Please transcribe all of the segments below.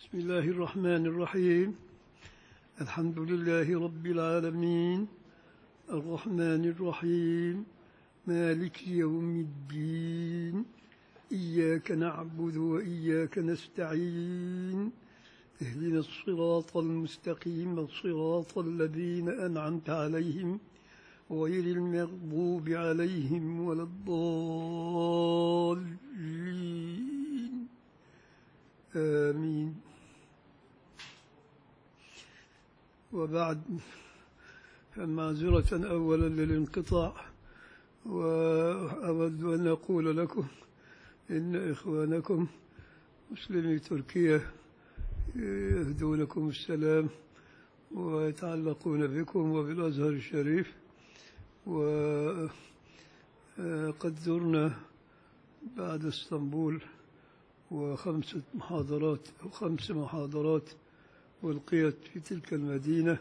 بسم الله الرحمن الرحيم الحمد لله رب العالمين الرحمن الرحيم مالك يوم الدين إياك نعبد وإياك نستعين اهدنا الصراط المستقيم صراط الذين أنعمت عليهم غير المغضوب عليهم ولا الضالين آمين وبعد فمعذرة أولا للانقطاع وأود أن أقول لكم إن إخوانكم مسلمي تركيا يهدونكم السلام ويتعلقون بكم وبالأزهر الشريف وقد زرنا بعد اسطنبول وخمسة محاضرات أو خمس محاضرات ألقيت في تلك المدينة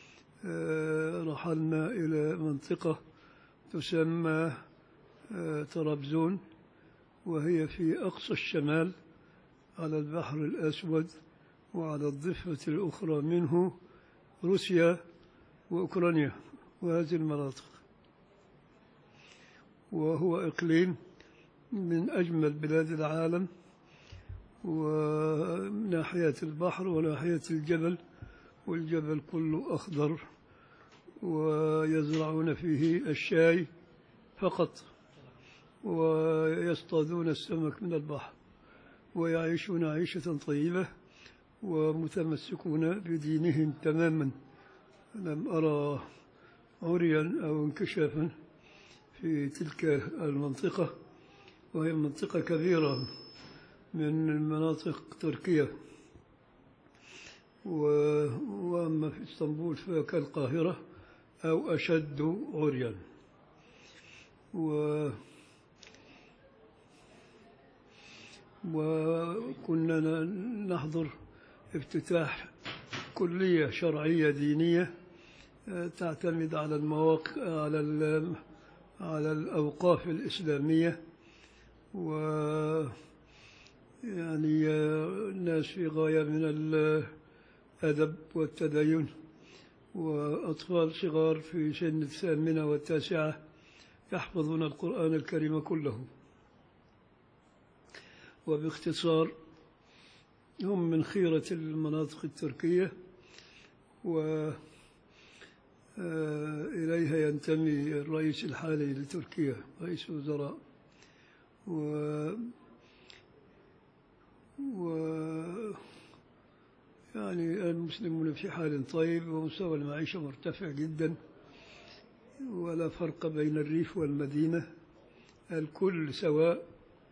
رحلنا إلى منطقة تسمى طرابزون وهي في أقصى الشمال على البحر الأسود وعلى الضفة الأخرى منه روسيا وأوكرانيا وهذه المناطق وهو إقليم من أجمل بلاد العالم وناحية البحر وناحية الجبل والجبل كله أخضر ويزرعون فيه الشاي فقط ويصطادون السمك من البحر ويعيشون عيشة طيبة ومتمسكون بدينهم تماما لم أرى عريا أو انكشافا في تلك المنطقة وهي منطقة كبيرة من مناطق تركيا وأما في اسطنبول فكالقاهرة أو أشد عريا و وكنا نحضر افتتاح كلية شرعية دينية تعتمد على المواقع على على الأوقاف الإسلامية و يعني الناس في غاية من الأدب والتدين وأطفال صغار في سن الثامنة والتاسعة يحفظون القرآن الكريم كله وباختصار هم من خيرة المناطق التركية و إليها ينتمي الرئيس الحالي لتركيا رئيس الوزراء و و يعني المسلمون في حال طيب ومستوى المعيشة مرتفع جدا ولا فرق بين الريف والمدينة الكل سواء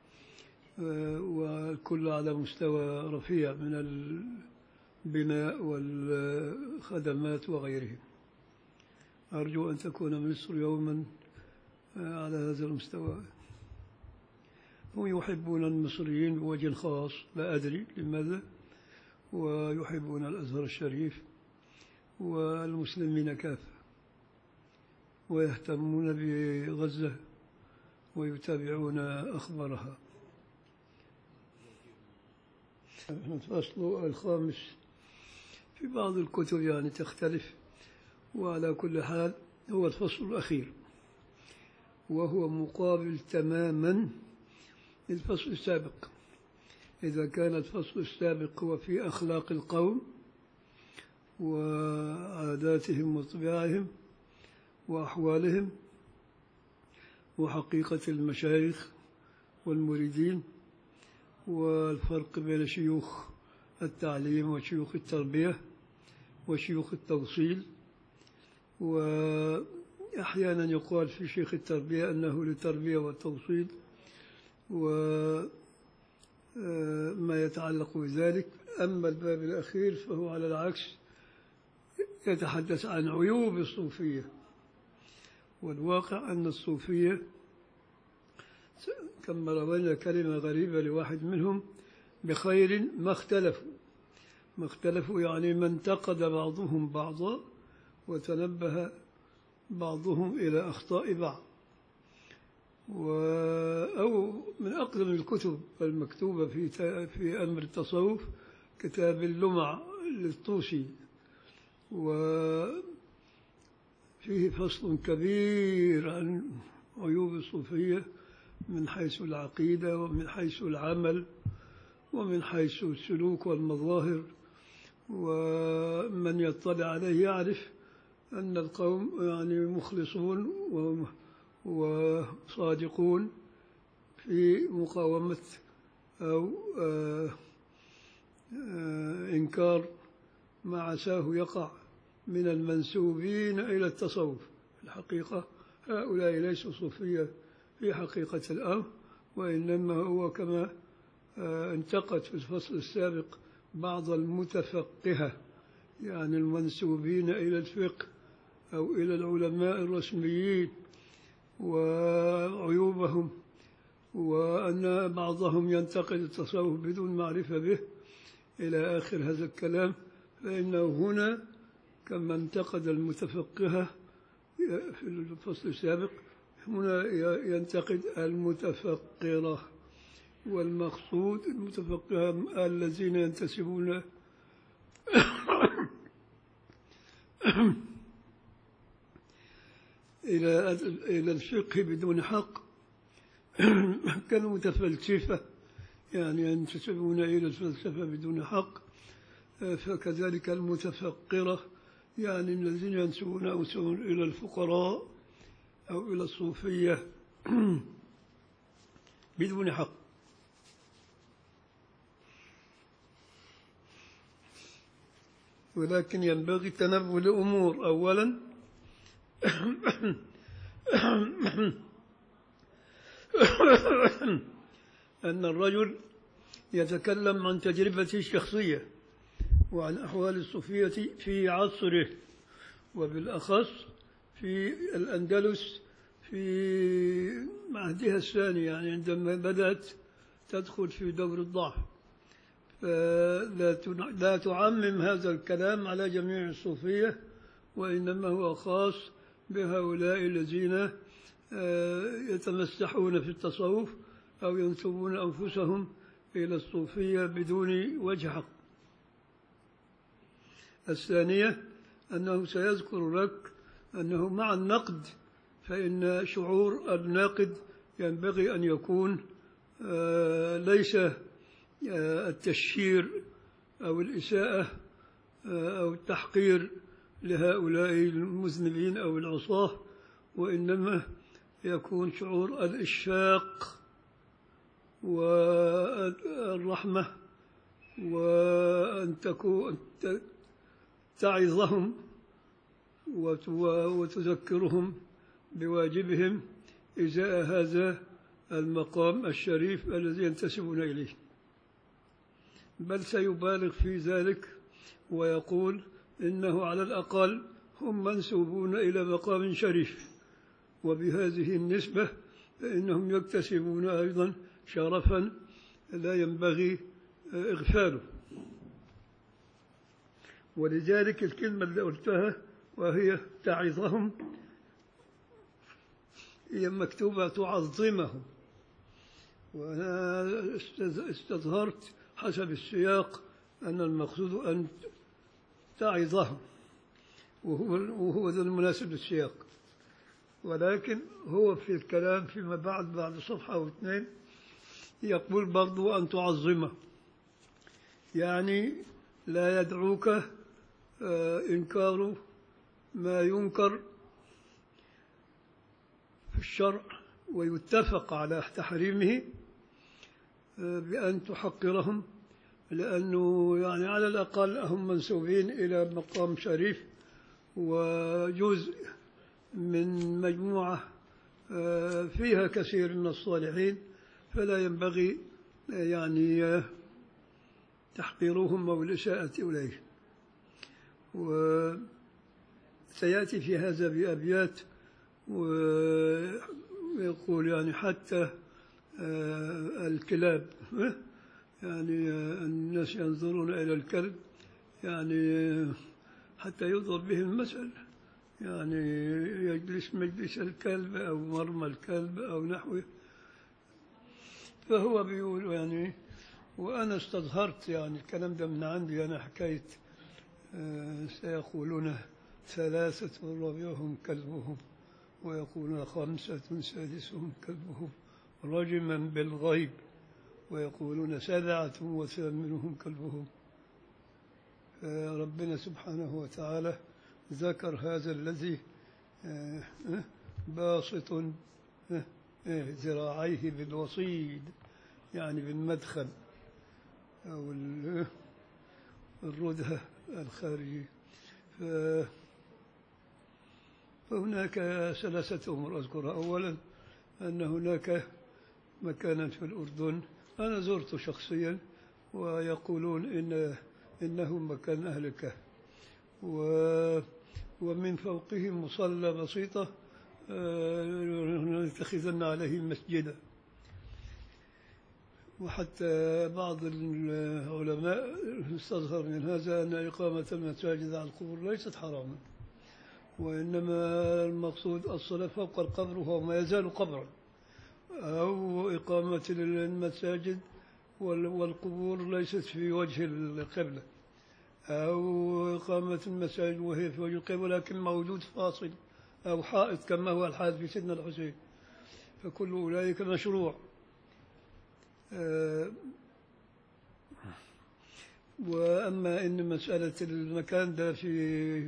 والكل على مستوى رفيع من البناء والخدمات وغيره أرجو أن تكون مصر يوما على هذا المستوى هم يحبون المصريين بوجه خاص لا أدري لماذا ويحبون الأزهر الشريف والمسلمين كافة ويهتمون بغزة ويتابعون أخبارها الفصل الخامس في بعض الكتب يعني تختلف وعلى كل حال هو الفصل الأخير وهو مقابل تماما للفصل السابق إذا كان الفصل السابق هو في أخلاق القوم وعاداتهم وطباعهم وأحوالهم وحقيقة المشايخ والمريدين والفرق بين شيوخ التعليم وشيوخ التربية وشيوخ التوصيل وأحيانا يقال في شيخ التربية أنه للتربية والتوصيل وما يتعلق بذلك أما الباب الأخير فهو على العكس يتحدث عن عيوب الصوفية والواقع أن الصوفية كما روينا كلمة غريبة لواحد منهم بخير ما اختلفوا ما اختلفوا يعني ما انتقد بعضهم بعضا وتنبه بعضهم إلى أخطاء بعض و أو من أقدم الكتب المكتوبة في في أمر التصوف كتاب اللمع للطوسي وفيه فصل كبير عن عيوب الصوفية من حيث العقيدة ومن حيث العمل ومن حيث السلوك والمظاهر ومن يطلع عليه يعرف أن القوم يعني مخلصون و- وصادقون في مقاومة أو آه، آه، إنكار ما عساه يقع من المنسوبين إلى التصوف الحقيقة هؤلاء ليسوا صوفية في حقيقة الأمر وإنما هو كما آه، انتقد في الفصل السابق بعض المتفقهة يعني المنسوبين إلى الفقه أو إلى العلماء الرسميين وعيوبهم وأن بعضهم ينتقد التصوف بدون معرفة به إلى آخر هذا الكلام فإنه هنا كما انتقد المتفقهة في الفصل السابق هنا ينتقد المتفقرة والمقصود المتفقهة الذين ينتسبون إلى إلى الفقه بدون حق كالمتفلسفة يعني ينتسبون إلى الفلسفة بدون حق فكذلك المتفقرة يعني الذين ينسبون أنفسهم إلى الفقراء أو إلى الصوفية بدون حق ولكن ينبغي تنبه لأمور أولا أن الرجل يتكلم عن تجربته الشخصية وعن أحوال الصوفية في عصره وبالأخص في الأندلس في عهدها الثاني يعني عندما بدأت تدخل في دور الضعف فلا تن- لا تعمم هذا الكلام على جميع الصوفية وإنما هو خاص بهؤلاء الذين آه، يتمسحون في التصوف أو ينسبون أنفسهم إلى الصوفية بدون وجه حق الثانية أنه سيذكر لك أنه مع النقد فإن شعور الناقد ينبغي أن يكون آه، ليس آه، التشهير أو الإساءة آه، أو التحقير لهؤلاء المذنبين أو العصاة وإنما يكون شعور الإشفاق والرحمة وأن تكون ت- تعظهم وت- وتذكرهم بواجبهم إزاء هذا المقام الشريف الذي ينتسبون إليه بل سيبالغ في ذلك ويقول إنه على الأقل هم منسوبون إلى مقام شريف وبهذه النسبة فإنهم يكتسبون أيضا شرفا لا ينبغي إغفاله ولذلك الكلمة اللي قلتها وهي تعظهم هي مكتوبة تعظمهم وأنا استظ- استظهرت حسب السياق أن المقصود أن تعظهم وهو وهو ذا المناسب للسياق ولكن هو في الكلام فيما بعد بعد صفحة أو اثنين يقول برضو أن تعظمه يعني لا يدعوك آه، إنكار ما ينكر في الشرع ويتفق على تحريمه آه، بأن تحقرهم لأنه يعني على الأقل هم منسوبين إلى مقام شريف وجزء من مجموعة آه، فيها كثير من الصالحين فلا ينبغي آه، يعني آه، تحقيرهم أو الإساءة إليه وسيأتي في هذا بأبيات ويقول يعني حتى آه، الكلاب يعني آه، الناس ينظرون إلى الكلب يعني آه، حتى يضرب به المثل يعني يجلس مجلس الكلب أو مرمى الكلب أو نحوه فهو بيقول يعني وأنا استظهرت يعني الكلام ده من عندي أنا حكاية آه، سيقولون ثلاثة رابعهم كلبهم ويقولون خمسة سادسهم كلبهم رجما بالغيب ويقولون سبعة وثامنهم كلبهم ربنا سبحانه وتعالى ذكر هذا الذي آه، آه، باسط آه، ذراعيه بالوصيد يعني بالمدخل أو ال- الردهة الخارجي ف- فهناك ثلاثة أمور أذكرها أولا أن هناك مكانا في الأردن أنا زرته شخصيا ويقولون إن إنه مكان أهل الكهف و ومن فوقه مصلى بسيطة آه، نتخذن عليه مسجدا وحتى بعض العلماء استظهر من هذا أن إقامة المساجد على القبور ليست حراما وإنما المقصود الصلاة فوق القبر وهو ما يزال قبرا أو إقامة المساجد وال- والقبور ليست في وجه القبلة أو إقامة المساجد وهي في وجه القبلة لكن موجود فاصل أو حائط كما هو الحال في سيدنا الحسين فكل أولئك مشروع آه، وأما إن مسألة المكان ده في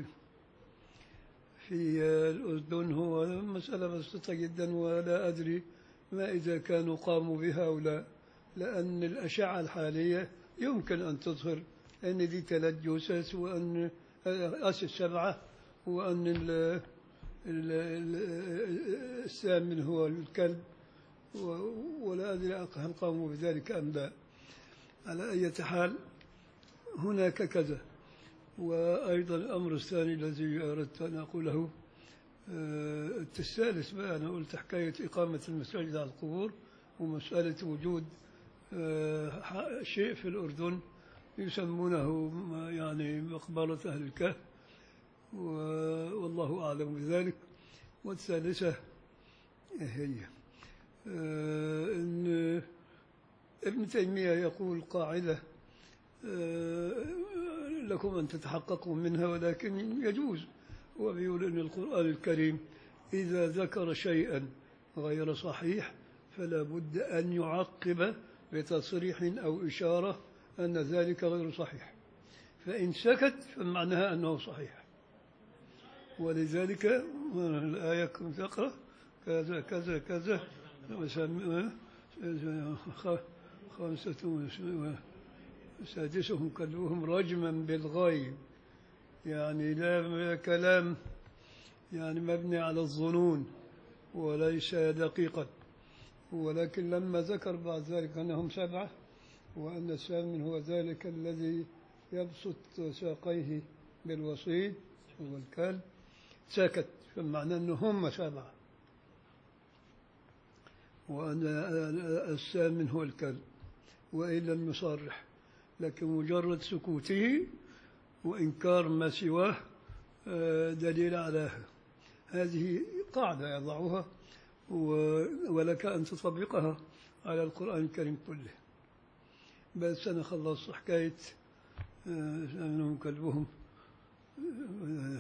في الأردن هو مسألة بسيطة جدا ولا أدري ما إذا كانوا قاموا بها أو لا لأن الأشعة الحالية يمكن أن تظهر أن دي ثلاث جثث وأن أس سبعة وأن ال ال ال الثامن هو الكلب و- ولا أدري هل قاموا بذلك أم لا على أي حال هناك كذا وأيضا الأمر الثاني الذي أردت أن أقوله آه، الثالث بقى أنا قلت حكاية إقامة المساجد على القبور ومسألة وجود آه، ح- شيء في الأردن يسمونه م- يعني مقبرة أهل الكهف و- والله أعلم بذلك والثالثة هي آه، إن ابن تيمية يقول قاعدة آه، لكم أن تتحققوا منها ولكن يجوز هو بيقول أن القرآن الكريم إذا ذكر شيئا غير صحيح فلا بد أن يعقب بتصريح أو إشارة أن ذلك غير صحيح فإن سكت فمعناها أنه صحيح ولذلك الآية كنت تقرأ كذا كذا كذا وسم- خ- خمسة وس- سادسهم كلبهم رجما بالغيب يعني لا كلام يعني مبني على الظنون وليس دقيقا ولكن لما ذكر بعد ذلك أنهم سبعة وأن الثامن هو ذلك الذي يبسط ساقيه بالوصيد هو الكلب سكت فمعنى أنه هم سبعة وأن الثامن هو الكلب وإن لم يصرح لكن مجرد سكوته وإنكار ما سواه آه، دليل على هذه قاعدة يضعها و- ولك أن تطبقها على القرآن الكريم كله بس أنا خلصت حكاية آه، أنهم كلبهم آه،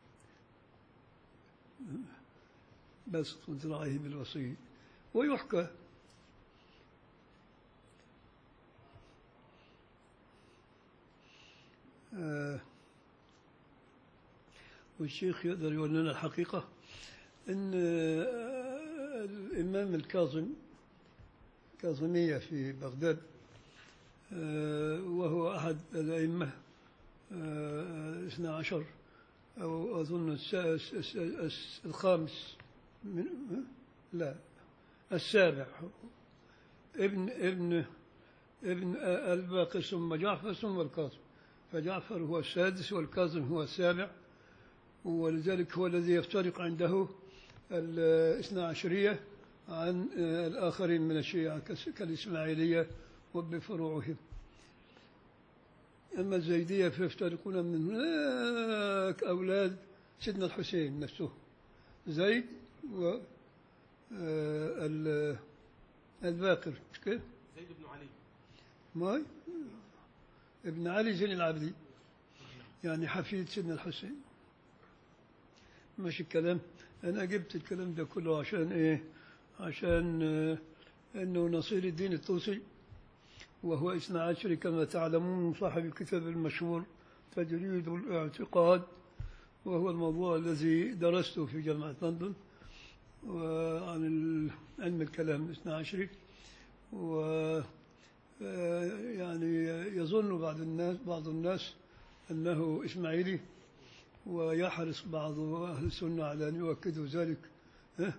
بسط ذراعيه بالوصي ويحكى آه، والشيخ يقدر يقول لنا الحقيقة أن آه، الإمام الكاظم كاظمية في بغداد آه، وهو أحد الأئمة آه، اثنى عشر أو أظن الس- الس- الس- الس- الخامس من لا السابع ابن ابن ابن الباقر ثم جعفر ثم الكاظم فجعفر هو السادس والكاظم هو السابع ولذلك هو الذي يفترق عنده الاثنى عشرية عن آه، الآخرين من الشيعة كس- كالإسماعيلية وبفروعهم أما الزيدية فيفترقون من هناك أولاد سيدنا الحسين نفسه زيد و آه، ال- الباقر مش كده؟ زيد بن علي ماي ابن علي زين العابدين يعني حفيد سيدنا الحسين ماشي الكلام أنا جبت الكلام ده كله عشان إيه عشان آه، أنه نصير الدين الطوسي وهو اثنى عشر كما تعلمون صاحب الكتاب المشهور تجريد الاعتقاد وهو الموضوع الذي درسته في جامعة لندن وعن ال- علم الكلام الاثنى عشري و آه، يعني يظن بعض الناس بعض الناس أنه إسماعيلي ويحرص بعض أهل السنة على أن يؤكدوا ذلك ها؟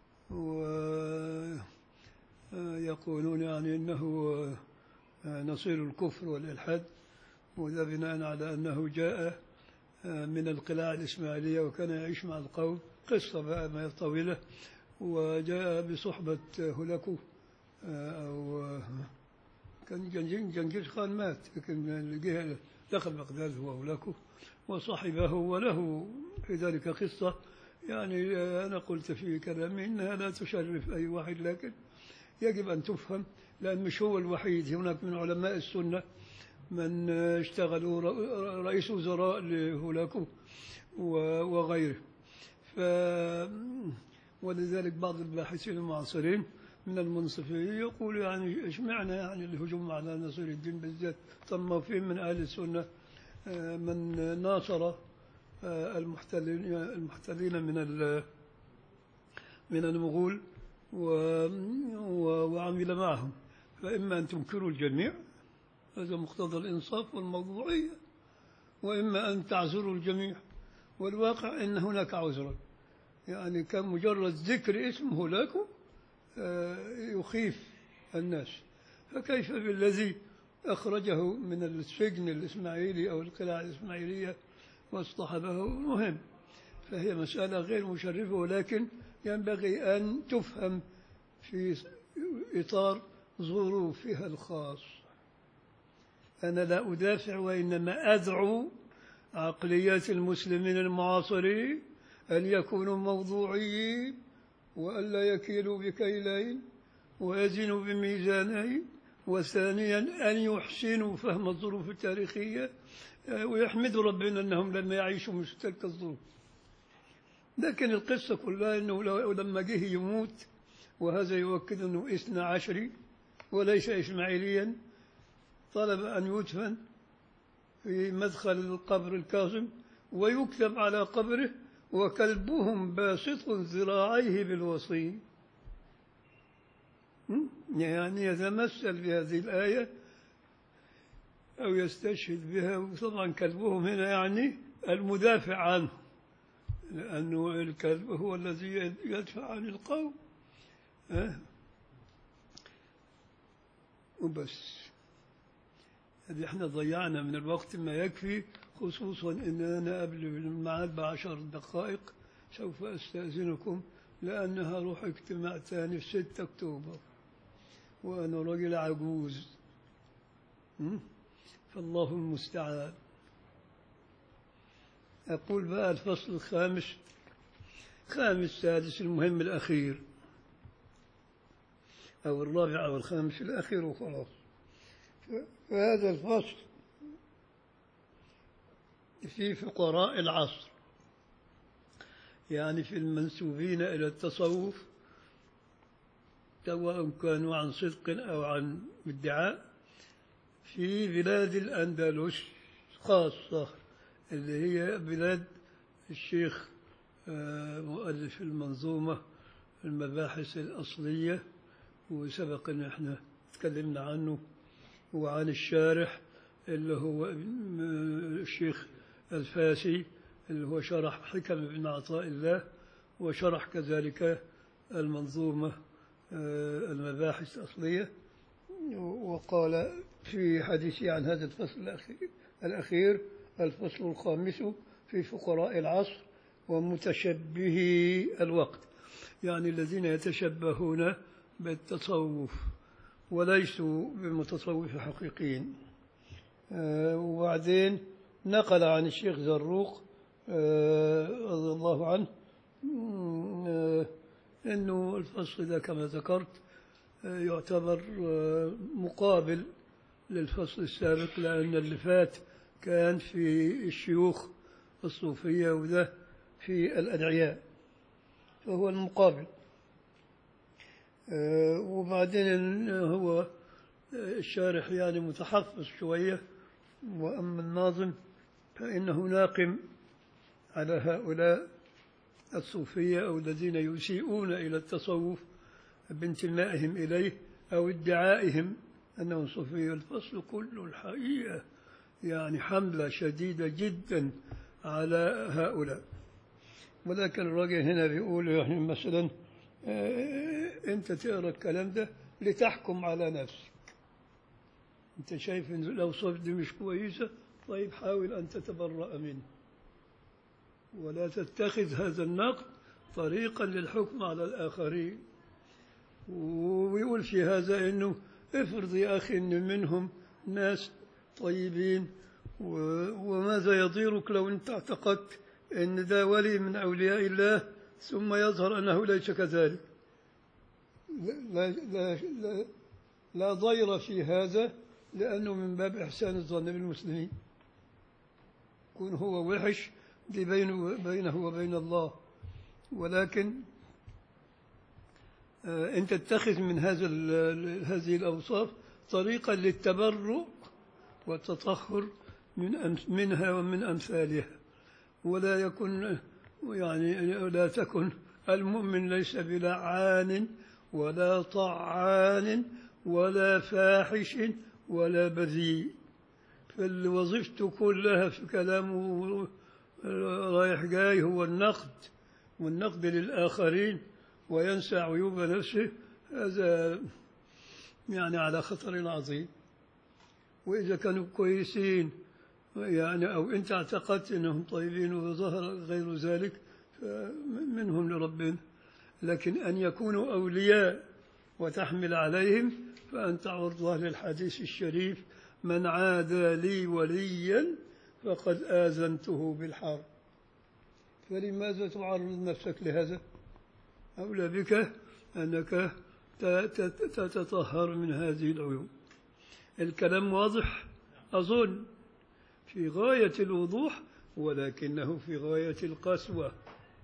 ويقولون يعني أنه آه، نصير الكفر والإلحاد وذا بناء على أنه جاء آه، من القلاع الإسماعيلية وكان يعيش مع القوم قصة بقى ما هي طويلة وجاء بصحبة هولاكو آه، أو آه، كان جنجين- جنكيز خان مات لكن الجهة دخل بغداد هو هولاكو وصحبه وله في ذلك قصة يعني آه، أنا قلت في كلامي إنها لا تشرف أي واحد لكن يجب أن تفهم لأن مش هو الوحيد هناك من علماء السنة من آه، اشتغلوا ر- رئيس وزراء لهولاكو و- وغيره ف ولذلك بعض الباحثين المعاصرين من المنصفين يقول يعني ايش معنى يعني الهجوم على نصير الدين بالذات طب ما في من اهل السنه آه، من ناصر آه، المحتلين المحتلين من ال- من المغول و- و- وعمل معهم فإما أن تنكروا الجميع هذا مقتضى الإنصاف والموضوعية وإما أن تعذروا الجميع والواقع أن هناك عذرا يعني كان مجرد ذكر اسم هولاكو آه، يخيف الناس فكيف بالذي أخرجه من السجن الإسماعيلي أو القلاع الإسماعيلية واصطحبه مهم فهي مسألة غير مشرفة ولكن ينبغي أن تفهم في إطار ظروفها الخاص أنا لا أدافع وإنما أدعو عقليات المسلمين المعاصرين أن يكونوا موضوعيين وألا يكيلوا بكيلين ويزنوا بميزانين وثانيا أن يحسنوا فهم الظروف التاريخية آه، ويحمدوا ربنا أنهم لم يعيشوا مثل تلك الظروف لكن القصة كلها أنه لو- لما جه يموت وهذا يؤكد أنه إثنى عشري وليس إسماعيليا طلب أن يدفن في مدخل القبر الكاظم ويكتب على قبره وكلبهم باسط ذراعيه بالوصي م? يعني يتمثل بهذه الآية أو يستشهد بها وطبعا كلبهم هنا يعني المدافع عنه لأنه الكلب هو الذي يدفع عن القوم أه؟ وبس هذه احنا ضيعنا من الوقت ما يكفي خصوصا ان انا قبل الميعاد بعشر دقائق سوف استاذنكم لانها روح اجتماع ثاني في 6 اكتوبر وانا راجل عجوز م? فالله المستعان اقول بقى الفصل الخامس خامس سادس المهم الاخير او الرابع او الخامس الاخير وخلاص فهذا الفصل في فقراء العصر يعني في المنسوبين إلى التصوف سواء كانوا عن صدق أو عن ادعاء في بلاد الأندلس خاصة اللي هي بلاد الشيخ آه، مؤلف المنظومة المباحث الأصلية وسبق أن احنا تكلمنا عنه وعن الشارح اللي هو ابن- الشيخ الفاسي اللي هو شرح حكم ابن عطاء الله وشرح كذلك المنظومة آه، المباحث الأصلية وقال في حديثه عن هذا الفصل الأخير, الأخير الفصل الخامس في فقراء العصر ومتشبهي الوقت يعني الذين يتشبهون بالتصوف وليسوا بمتصوف حقيقيين آه، وبعدين نقل عن الشيخ زروق آه، رضي الله عنه مم، آه، أنه الفصل ده كما ذكرت آه، يعتبر آه، مقابل للفصل السابق لأن اللي فات كان في الشيوخ الصوفية وده في الأدعياء فهو المقابل آه، وبعدين هو الشارح يعني متحفظ شوية وأما الناظم فإنه ناقم على هؤلاء الصوفية أو الذين يسيئون إلى التصوف بانتمائهم إليه أو ادعائهم أنهم صوفية الفصل كله الحقيقة يعني حملة شديدة جدا على هؤلاء ولكن الراجل هنا بيقول يعني مثلا آه، أنت تقرأ الكلام ده لتحكم على نفسك أنت شايف إن الأوصاف دي مش كويسة طيب حاول أن تتبرأ منه ولا تتخذ هذا النقد طريقا للحكم على الآخرين ويقول في هذا أنه افرض يا أخي أن منهم ناس طيبين و- وماذا يضيرك لو أنت اعتقدت أن ده ولي من أولياء الله ثم يظهر أنه ليس كذلك لا, لا, لا, لا ضير في هذا لأنه من باب إحسان الظن بالمسلمين يكون هو وحش دي بينه, بينه وبين الله ولكن آه، أنت تتخذ من هذا ال- هذه الأوصاف طريقا للتبرؤ والتطهر من أمس منها ومن أمثالها ولا يكن يعني لا تكن المؤمن ليس بلعان ولا طعان ولا فاحش ولا بذيء فالوظيفته كلها في كلامه رايح جاي هو النقد والنقد للآخرين وينسى عيوب نفسه هذا يعني على خطر عظيم وإذا كانوا كويسين يعني أو أنت اعتقدت أنهم طيبين وظهر غير ذلك فمنهم لربنا لكن أن يكونوا أولياء وتحمل عليهم فأنت عرضة للحديث الشريف من عادى لي وليا فقد آذنته بالحرب فلماذا تعرض نفسك لهذا أولى بك أنك ت- ت- تتطهر من هذه العيوب الكلام واضح أظن في غاية الوضوح ولكنه في غاية القسوة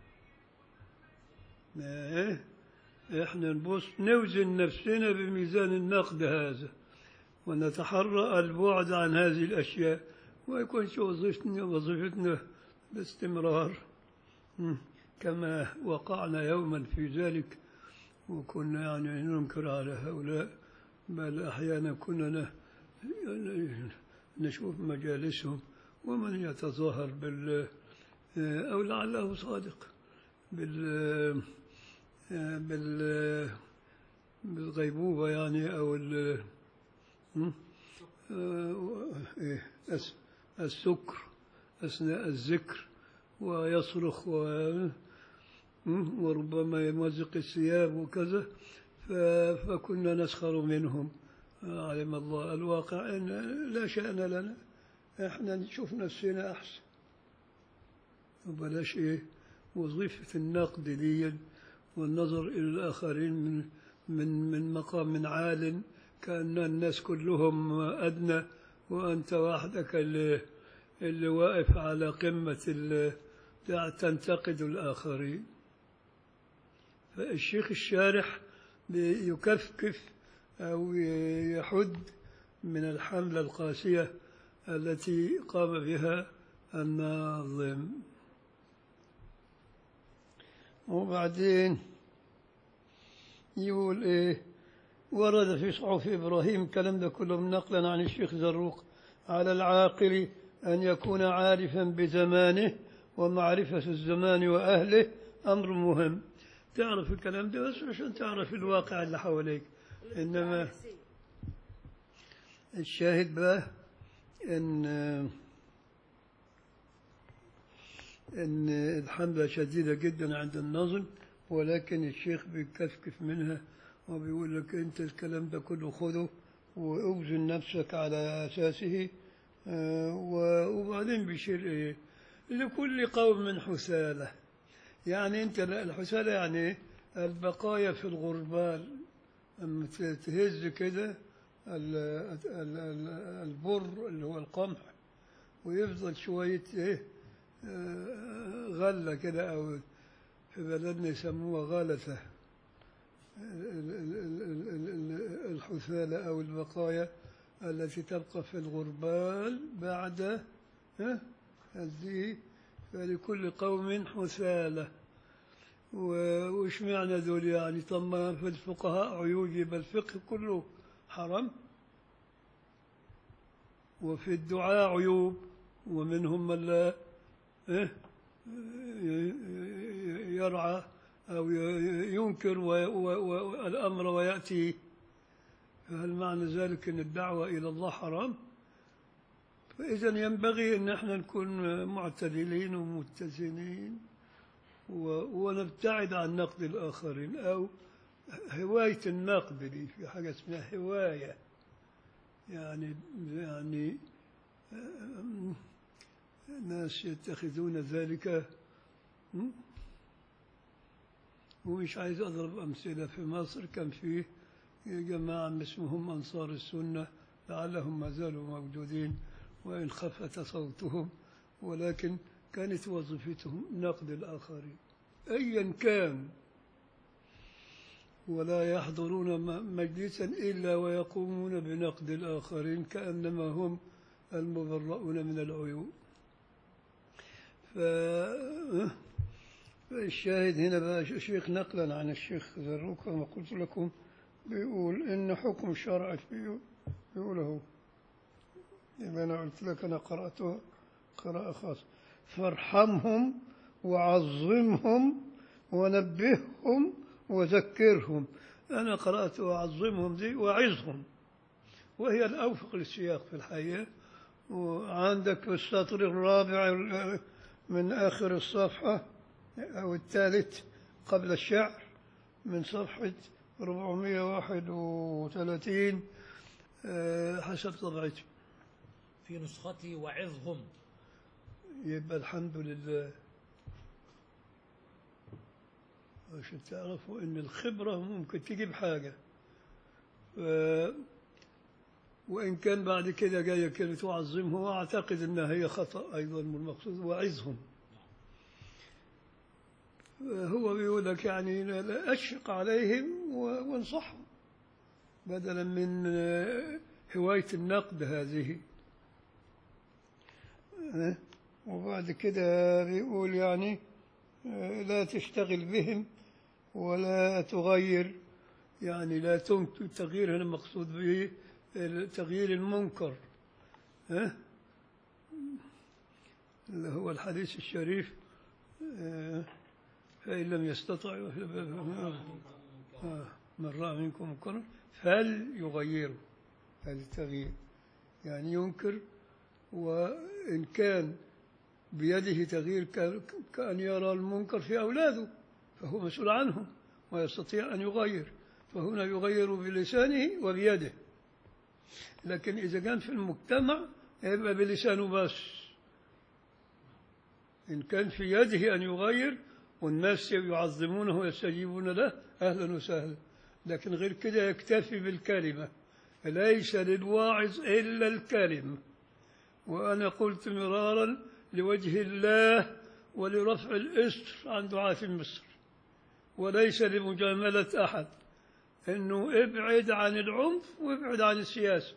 ما احنا نبص نوزن نفسنا بميزان النقد هذا ونتحرى البعد عن هذه الأشياء ويكونش وظيفتنا وظيفتنا باستمرار م. كما وقعنا يوما في ذلك وكنا يعني ننكر على هؤلاء بل أحيانا كنا ن- نشوف مجالسهم ومن يتظاهر بال أو لعله صادق بال بال بالغيبوبة يعني أو ال م? آه، إيه، الس- السكر أثناء الذكر ويصرخ و م? وربما يمزق الثياب وكذا ف- فكنا نسخر منهم علم الله الواقع إن لا شأن لنا احنا نشوف نفسنا أحسن وبلاش إيه وظيفة النقد دي والنظر إلى الآخرين من من من مقام عال كأن الناس كلهم أدنى وأنت وحدك اللي اللي واقف على قمة ال- بتاع تنتقد الآخرين فالشيخ الشارح يكفكف أو يحد من الحملة القاسية التي قام بها الناظم وبعدين يقول إيه ورد في صحف إبراهيم كلام ده كله نقلا عن الشيخ زروق على العاقل أن يكون عارفا بزمانه ومعرفة الزمان وأهله أمر مهم تعرف الكلام ده بس عشان تعرف الواقع اللي حواليك إنما الشاهد بقى إن إن الحملة شديدة جدا عند النظم ولكن الشيخ بيكفكف منها وبيقول لك أنت الكلام ده كله خذه وأوزن نفسك على أساسه آه، و- وبعدين بيشير إيه لكل قوم حسالة يعني أنت الحسالة يعني البقايا في الغربال أما ت- تهز كده ال- ال- ال- البر اللي هو القمح ويفضل شوية إيه آه، غلة كده أو في بلدنا يسموها غلسة ال- ال- ال- ال- ال- الحثالة أو البقايا التي تبقى في الغربال بعد ها، هذه فلكل قوم حثالة و- وش معنى ذول يعني طب ما في الفقهاء عيوب يبقى الفقه كله حرام وفي الدعاء عيوب ومنهم من لا إيه، ي- ي- يرعى أو ي- ينكر و- و- و- الأمر ويأتي فهل معنى ذلك أن الدعوة إلى الله حرام؟ فإذا ينبغي أن احنا نكون معتدلين ومتزنين و- ونبتعد عن نقد الآخرين أو هواية النقد دي في حاجة اسمها هواية يعني يعني آم، ناس يتخذون ذلك م? ومش عايز أضرب أمثلة في مصر كان فيه جماعة اسمهم أنصار السنة لعلهم ما زالوا موجودين وإن خفت صوتهم ولكن كانت وظيفتهم نقد الآخرين أيا كان ولا يحضرون م- مجلسا إلا ويقومون بنقد الآخرين كأنما هم المبرؤون من العيوب ف... فالشاهد هنا بقى الشيخ نقلا عن الشيخ زروق كما قلت لكم بيقول إن حكم الشرع فيه بيقول هو يبقى أنا قلت لك أنا قرأتها قراءة خاصة فارحمهم وعظمهم ونبههم وذكرهم أنا قرأت وعظمهم دي وعظهم وهي الأوفق للسياق في الحقيقة وعندك في السطر الرابع من آخر الصفحة أو الثالث قبل الشعر من صفحة 431 آه، حسب طبعتي في نسختي وعظهم يبقى الحمد لله عشان تعرفوا ان الخبرة ممكن تجيب حاجة ف- وإن كان بعد كده جاية كلمة تعظمه وأعتقد أنها هي خطأ أيضا من المقصود وعظهم هو بيقول لك يعني لا- لا أشفق عليهم و- وانصحهم بدلا من آه، هواية النقد هذه آه، وبعد كده بيقول يعني آه، لا تشتغل بهم ولا تغير يعني لا تنكر التغيير هنا المقصود به تغيير المنكر ها اللي هو الحديث الشريف آه، فإن لم يستطع آه، من رأى منكم منكرا فليغيره هذا التغيير يعني ينكر وإن كان بيده تغيير ك- كأن يرى المنكر في أولاده فهو مسؤول عنهم ويستطيع أن يغير فهنا يغير بلسانه وبيده لكن إذا كان في المجتمع يبقى بلسانه بس إن كان في يده أن يغير والناس يعظمونه ويستجيبون له أهلا وسهلا لكن غير كده يكتفي بالكلمة ليس للواعظ إلا الكلمة وأنا قلت مرارا لوجه الله ولرفع الإسر عن دعاة مصر وليس لمجاملة أحد إنه ابعد عن العنف وابعد عن السياسة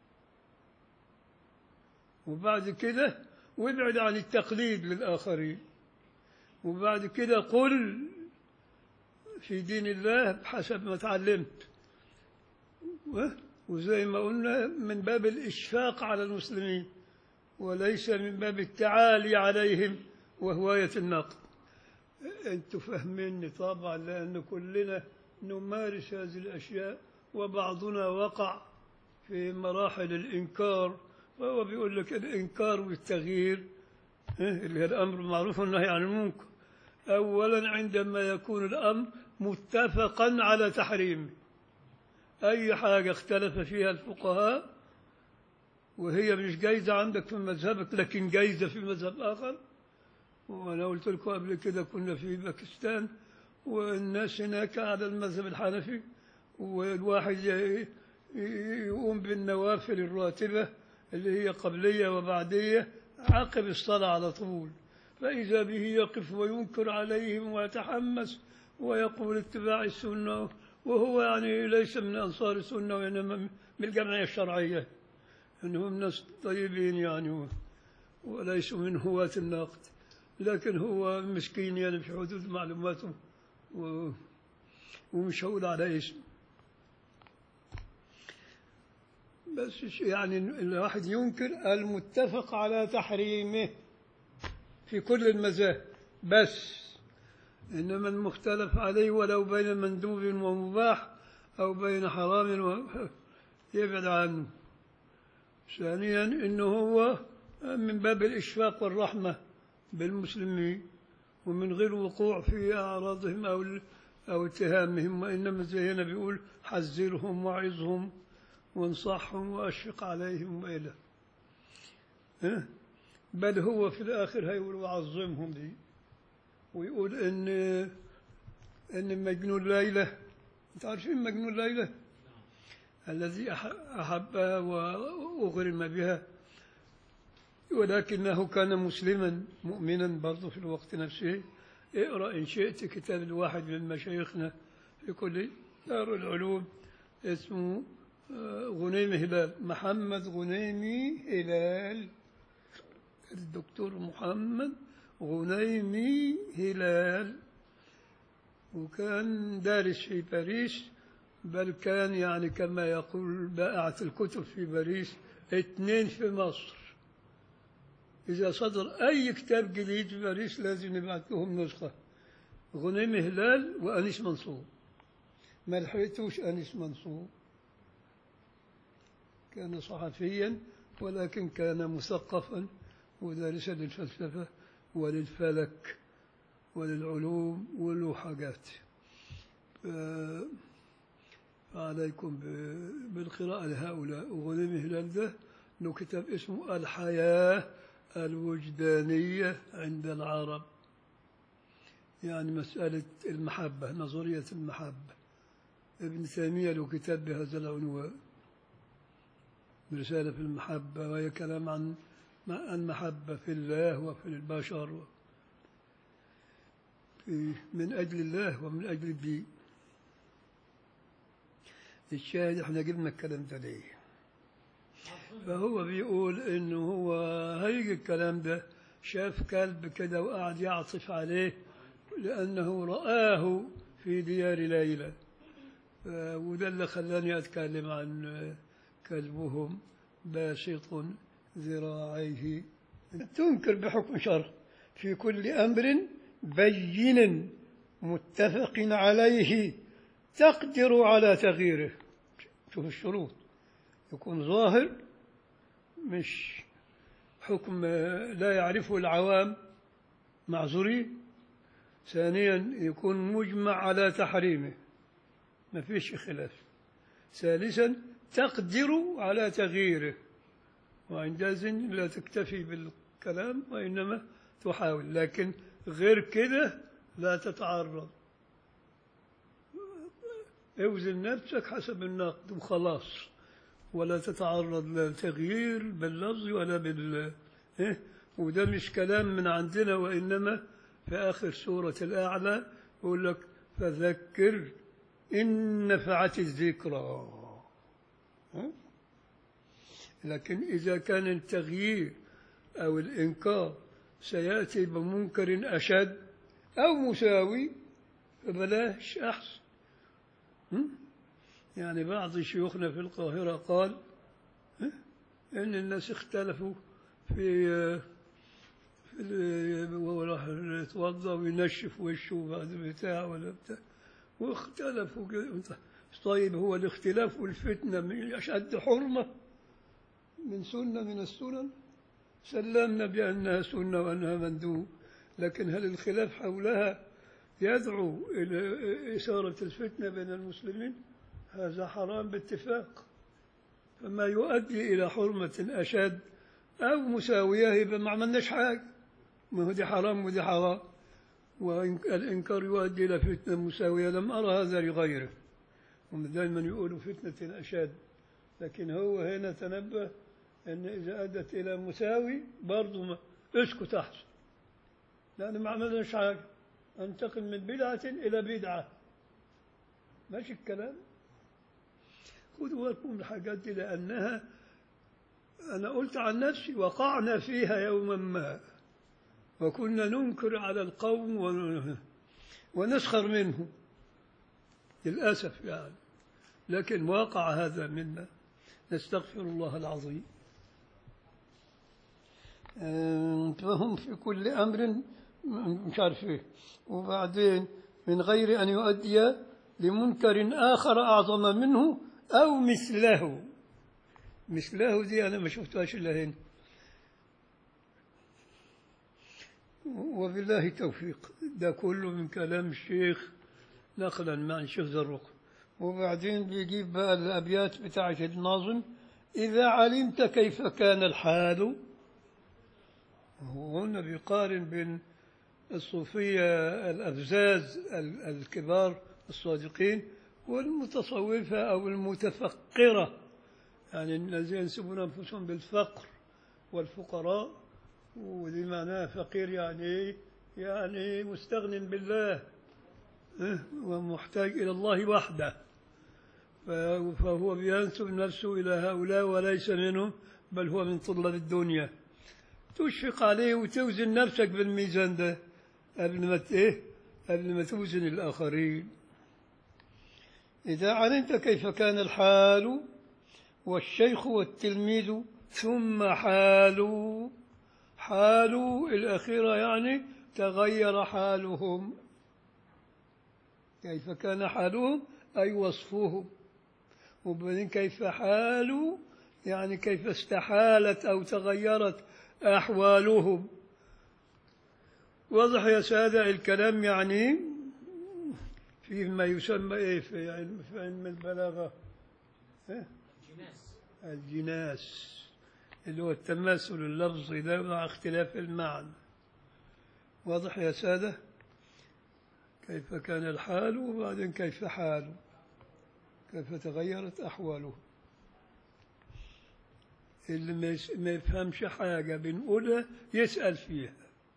وبعد كده وابعد عن التقليد للآخرين وبعد كده قل في دين الله بحسب ما تعلمت و- وزي ما قلنا من باب الإشفاق على المسلمين وليس من باب التعالي عليهم وهواية النقد أنتم فاهميني طبعا لأن كلنا نمارس هذه الأشياء وبعضنا وقع في مراحل الإنكار وهو بيقول لك الإنكار والتغيير إيه، اللي هي الأمر المعروف والنهي عن المنكر أولا عندما يكون الأمر متفقا على تحريمه أي حاجة اختلف فيها الفقهاء وهي مش جايزة عندك في مذهبك لكن جايزة في مذهب آخر وأنا قلت لكم قبل كده كنا في باكستان والناس هناك على المذهب الحنفي والواحد ي- يقوم بالنوافل الراتبة اللي هي قبلية وبعدية عقب الصلاة على طول فإذا به يقف وينكر عليهم ويتحمس ويقول اتباع السنة وهو يعني ليس من أنصار السنة وإنما من الجمعية الشرعية أنهم ناس طيبين يعني و- وليسوا من هواة النقد لكن هو مسكين يعني في حدود معلوماته و... ومش هقول على اسم بس يعني الواحد ينكر المتفق على تحريمه في كل المذاهب بس إنما المختلف عليه ولو بين مندوب ومباح أو بين حرام و... يبعد عنه ثانيا إنه هو من باب الإشفاق والرحمة بالمسلمين ومن غير وقوع في أعراضهم أو ال- أو اتهامهم وإنما زي هنا بيقول حذرهم وعظهم وانصحهم وأشفق عليهم وإلى ها؟ بل هو في الآخر هيقول وعظمهم دي ويقول إن إن مجنون ليلى أنت عارفين مجنون ليلى الذي أح- أحبها وأغرم بها ولكنه كان مسلما مؤمنا برضه في الوقت نفسه اقرأ إن شئت كتاب الواحد من مشايخنا في كل دار العلوم اسمه آه، غنيم هلال محمد غنيمي هلال الدكتور محمد غنيمي هلال وكان دارس في باريس بل كان يعني كما يقول بائعة الكتب في باريس اثنين في مصر إذا صدر أي كتاب جديد في باريس لازم نبعث لهم نسخة غنيم هلال وأنيس منصور ما لحقتوش أنيس منصور كان صحفيا ولكن كان مثقفا ودارسا للفلسفة وللفلك وللعلوم وله حاجات ف- فعليكم ب- بالقراءة لهؤلاء وغنيم هلال ده له كتاب اسمه الحياة الوجدانية عند العرب يعني مسألة المحبة نظرية المحبة ابن تيمية له كتاب بهذا العنوان رسالة في المحبة وهي كلام عن مع المحبة في الله وفي البشر في من أجل الله ومن أجل الدين الشاهد احنا جبنا الكلام ده ليه فهو بيقول انه هو هيجي الكلام ده شاف كلب كده وقعد يعطف عليه لانه رآه في ديار ليلى ف- وده اللي خلاني اتكلم عن كلبهم باسط ذراعيه تنكر بحكم شرع في كل امر بين متفق عليه تقدر على تغييره شوف الشروط يكون ظاهر مش حكم لا يعرفه العوام معذورين ثانيا يكون مجمع على تحريمه ما فيش خلاف ثالثا تقدر على تغييره وعندئذ لا تكتفي بالكلام وإنما تحاول لكن غير كده لا تتعرض اوزن نفسك حسب النقد وخلاص ولا تتعرض للتغيير باللفظ ولا بال إيه؟ وده مش كلام من عندنا وإنما في آخر سورة الأعلى يقول لك فذكر إن نفعت الذكرى ها؟ لكن إذا كان التغيير أو الإنكار سيأتي بمنكر أشد أو مساوي فبلاش أحسن هم؟ يعني بعض شيوخنا في القاهرة قال ها؟ إن الناس اختلفوا في في ال- وهو راح يتوضا وينشف وشه بعد بتاع ولا بتاع واختلفوا كده. طيب هو الاختلاف والفتنة من أشد حرمة من سنة من السنن سلمنا بأنها سنة وأنها مندوب لكن هل الخلاف حولها يدعو إلى إثارة الفتنة بين المسلمين هذا حرام باتفاق فما يؤدي إلى حرمة أشد أو مساوية يبقى ما عملناش حاجة ما هو دي حرام ودي حرام والإنكار يؤدي إلى فتنة مساوية لم أرى هذا لغيره هم دائما يقولوا فتنة أشد لكن هو هنا تنبه أن إذا أدت إلى مساوي برضه ما- اسكت أحسن لأن ما عملناش حاجة أنتقل من بدعة إلى بدعة ماشي الكلام خذوا بالكم من الحاجات دي لأنها أنا قلت عن نفسي وقعنا فيها يوما ما وكنا ننكر على القوم ون- ونسخر منهم للأسف يعني لكن واقع هذا منا نستغفر الله العظيم آه، فهم في كل أمر م- مش عارف إيه وبعدين من غير أن يؤدي لمنكر آخر أعظم منه أو مثله مثله دي أنا ما شفتهاش إلا هنا وبالله توفيق ده كله من كلام الشيخ نقلا مع الشيخ زروق وبعدين بيجيب بقى الأبيات بتاعة الناظم إذا علمت كيف كان الحال هو هنا بيقارن بين الصوفية الأفزاز ال- الكبار الصادقين والمتصوفة أو المتفقرة يعني الذين ينسبون أنفسهم بالفقر والفقراء ودي معناها فقير يعني إيه؟ يعني مستغن بالله إيه؟ ومحتاج إلى الله وحده ف- فهو بينسب نفسه إلى هؤلاء وليس منهم بل هو من طلاب الدنيا تشفق عليه وتوزن نفسك بالميزان ده قبل ما ت- إيه؟ قبل ما توزن الآخرين إذا علمت كيف كان الحال والشيخ والتلميذ ثم حالوا حالوا الأخيرة يعني تغير حالهم كيف كان حالهم أي وصفهم وبعدين كيف حالوا يعني كيف استحالت أو تغيرت أحوالهم واضح يا سادة الكلام يعني فيه ما يسمى إيه في علم, في علم البلاغة إيه؟ جناس الجناس اللي هو التماثل اللفظي ده مع اختلاف المعنى واضح يا سادة كيف كان الحال وبعدين كيف حاله كيف تغيرت أحواله اللي ما يس- ما يفهمش حاجة بنقولها يسأل فيها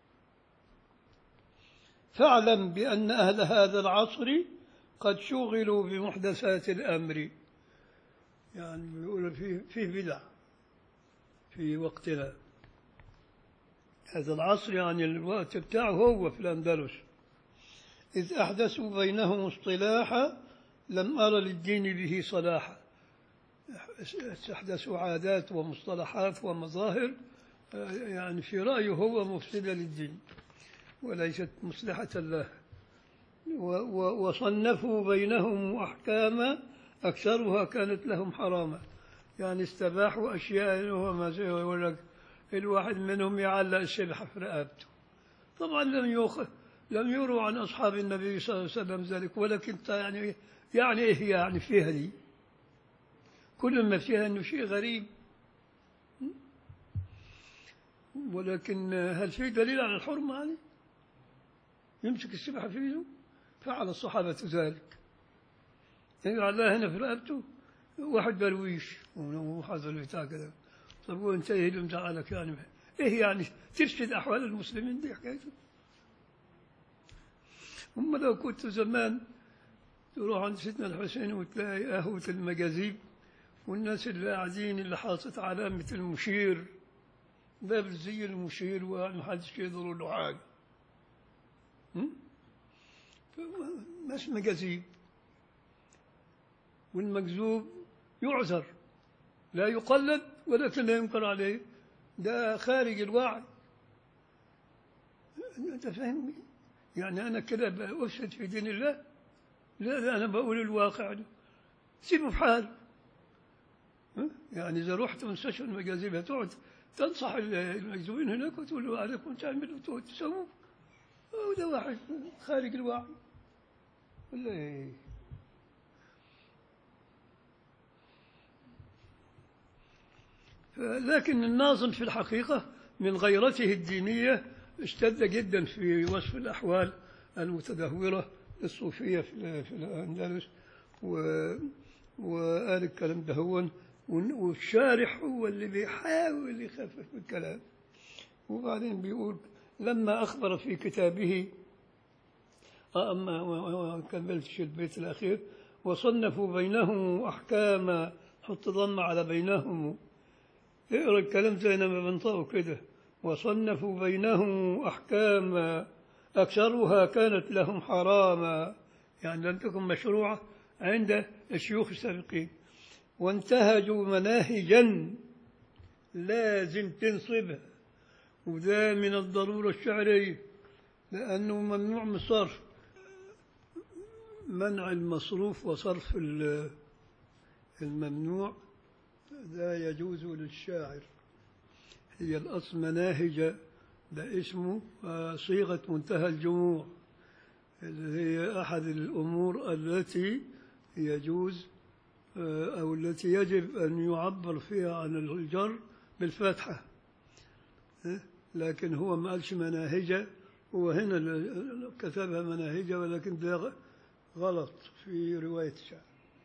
فاعلم بأن أهل هذا العصر قد شغلوا بمحدثات الأمر يعني بيقولوا فيه فيه بدع في وقتنا هذا العصر يعني الوقت بتاعه هو في الأندلس إذ أحدثوا بينهم اصطلاحا لم أرى للدين به صلاحا استحدثوا عادات ومصطلحات ومظاهر آه، يعني في رأيه هو مفسدة للدين وليست مصلحة له و- و- وصنفوا بينهم أحكاما أكثرها كانت لهم حراما يعني استباحوا أشياء هو ما زي يقول لك الواحد منهم يعلق السبحة في رقبته طبعا لم يوخ لم يروا عن أصحاب النبي صلى الله عليه وسلم ذلك ولكن يعني يعني إيه يعني فيها دي كل ما فيها أنه شيء غريب ولكن هل في دليل على الحرمة يعني يمسك السبحة في يده فعل الصحابة ذلك يعلقها هنا في رقبته واحد درويش وحاضر بتاع كده طب وانت ايه اللي مزعلك يعني ايه يعني تفسد احوال المسلمين دي حكايته هم لو كنت زمان تروح عند سيدنا الحسين وتلاقي قهوة المجاذيب والناس اللي قاعدين اللي حاطط علامة المشير لابس زي المشير ومحدش يقدر له حاجة هم؟ ناس مجاذيب والمكذوب يعذر لا يقلد ولكن لا ينكر عليه ده خارج الوعي انت فاهمني يعني انا كده بفسد في دين الله لا لا انا بقول الواقع ده سيبه في حاله ها؟ يعني اذا رحت مستشفى المجاذيب هتقعد تنصح المجذوبين هناك وتقول له عليكم تعملوا تسووا وده واحد خارج الوعي ولا ايه لكن الناظم في الحقيقة من غيرته الدينية اشتد جدا في وصف الأحوال المتدهورة للصوفية في في الأندلس و- وقال الكلام ده هو ون- والشارح هو اللي بيحاول يخفف الكلام وبعدين بيقول لما أخبر في كتابه آه، أما ما كملتش البيت الأخير وصنفوا بينهم أحكاما حط ضم على بينهم اقرا الكلام زي ما بنطقه كده وصنفوا بينهم أحكاما أكثرها كانت لهم حراما يعني لم تكن مشروعة عند الشيوخ السابقين وانتهجوا مناهجا لازم تنصبها وده من الضرورة الشعرية لأنه ممنوع من الصرف منع المصروف وصرف ال- الممنوع لا يجوز للشاعر هي الأصل مناهج ده اسمه آه، صيغة منتهى الجموع اللي هي أحد الأمور التي يجوز آه، أو التي يجب أن يعبر فيها عن الجر بالفتحة آه، لكن هو ما قالش مناهجة هو هنا ال- كتبها مناهجة ولكن ده غ- غلط في رواية الشعر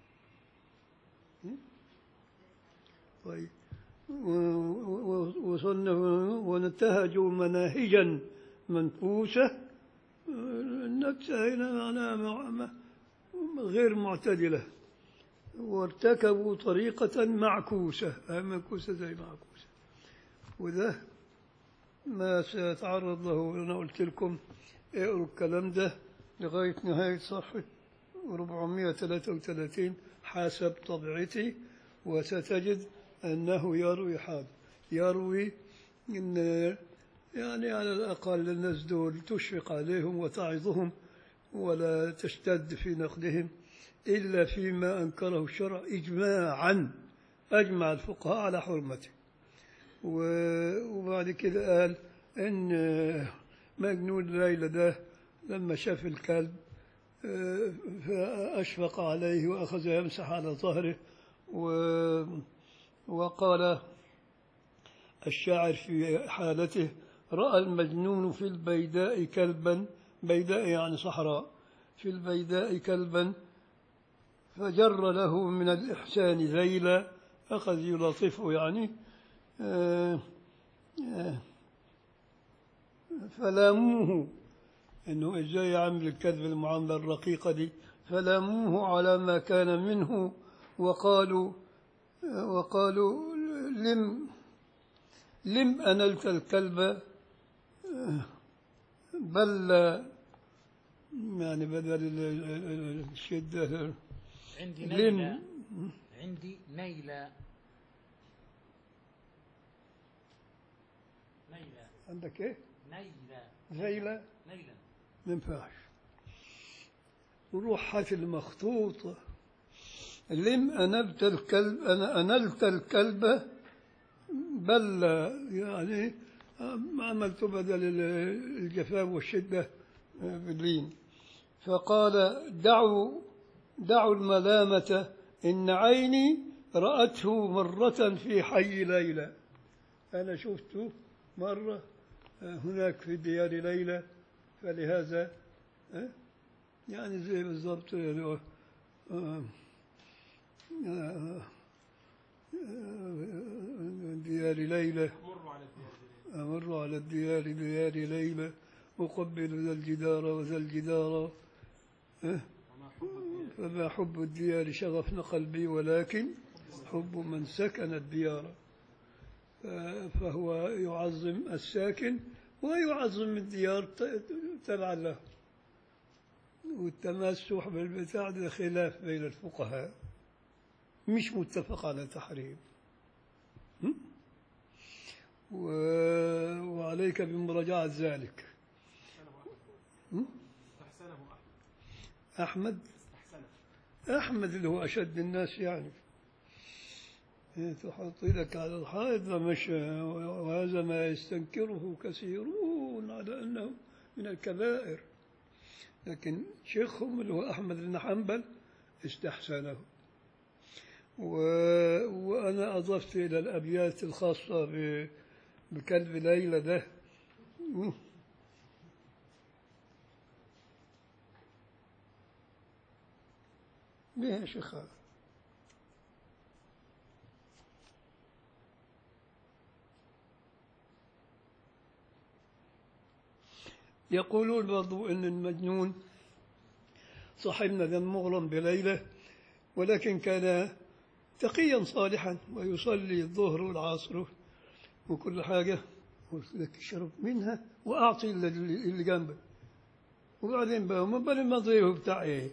طيب و- و- وصنفوا ونتهجوا مناهجا منفوسة النكسة هنا معناها مع- مع- غير معتدلة وارتكبوا طريقة معكوسة آه، معكوسة زي معكوسة وده ما سيتعرض له أنا قلت لكم اقروا الكلام ده لغاية نهاية صفحة 433 حسب طبيعتي وستجد أنه يروي حال يروي إن يعني على الأقل الناس دول تشفق عليهم وتعظهم ولا تشتد في نقدهم إلا فيما أنكره الشرع إجماعا أجمع الفقهاء على حرمته و- وبعد كده قال إن مجنون ليلى ده لما شاف الكلب آه، فأشفق عليه وأخذ يمسح على ظهره و- وقال الشاعر في حالته رأى المجنون في البيداء كلبا بيداء يعني صحراء في البيداء كلبا فجر له من الإحسان ذيلا أخذ يلطفه يعني آه، آه، فلاموه انه ازاي يعمل الكذب المعامله الرقيقه دي فلاموه على ما كان منه وقالوا وقالوا لم لم انلت الكلب بل يعني بدل ال- ال- ال- الشده عندي لم نيلة عندي نيلة نيلة عندك ايه؟ نيلة ذيله نيلة ما ينفعش وروح هات المخطوطة لم أنبت الكلب أنا أنلت الكلب بل يعني عملت بدل ال- الجفاف والشدة باللين فقال دعوا دعوا الملامة إن عيني رأته مرة في حي ليلى أنا شفته مرة هناك في ديار ليلى فلهذا ها؟ يعني زي بالضبط يعني هو، آه، آه، آه، ديار ليلى أمر على الديار ديار ليلى أقبل ذا الجدار وذا الجدار ها؟ فما حب الديار شغفن قلبي ولكن حب من سكن الديار ف- فهو يعظم الساكن ويعظم الديار ت- تبعا له والتمسح بالبتاع ده خلاف بين الفقهاء مش متفق على تحريم م? و... وعليك بمراجعة ذلك م? أحمد أحمد اللي هو أشد الناس يعني تحط لك على الحائط فمشى وهذا ما يستنكره كثيرون على أنه من الكبائر لكن شيخهم اللي هو أحمد بن حنبل استحسنه و... وأنا أضفت إلى الأبيات الخاصة ب... بكلب ليلى ده ليه يا شيخ هذا؟ يقولون برضو أن المجنون صاحبنا ذا مغرم بليلة ولكن كان تقيا صالحا ويصلي الظهر والعصر وكل حاجة قلت لك اشرب منها وأعطي اللي- اللي جنبك وبعدين بقى ما بل ما ضيه بتاع ايه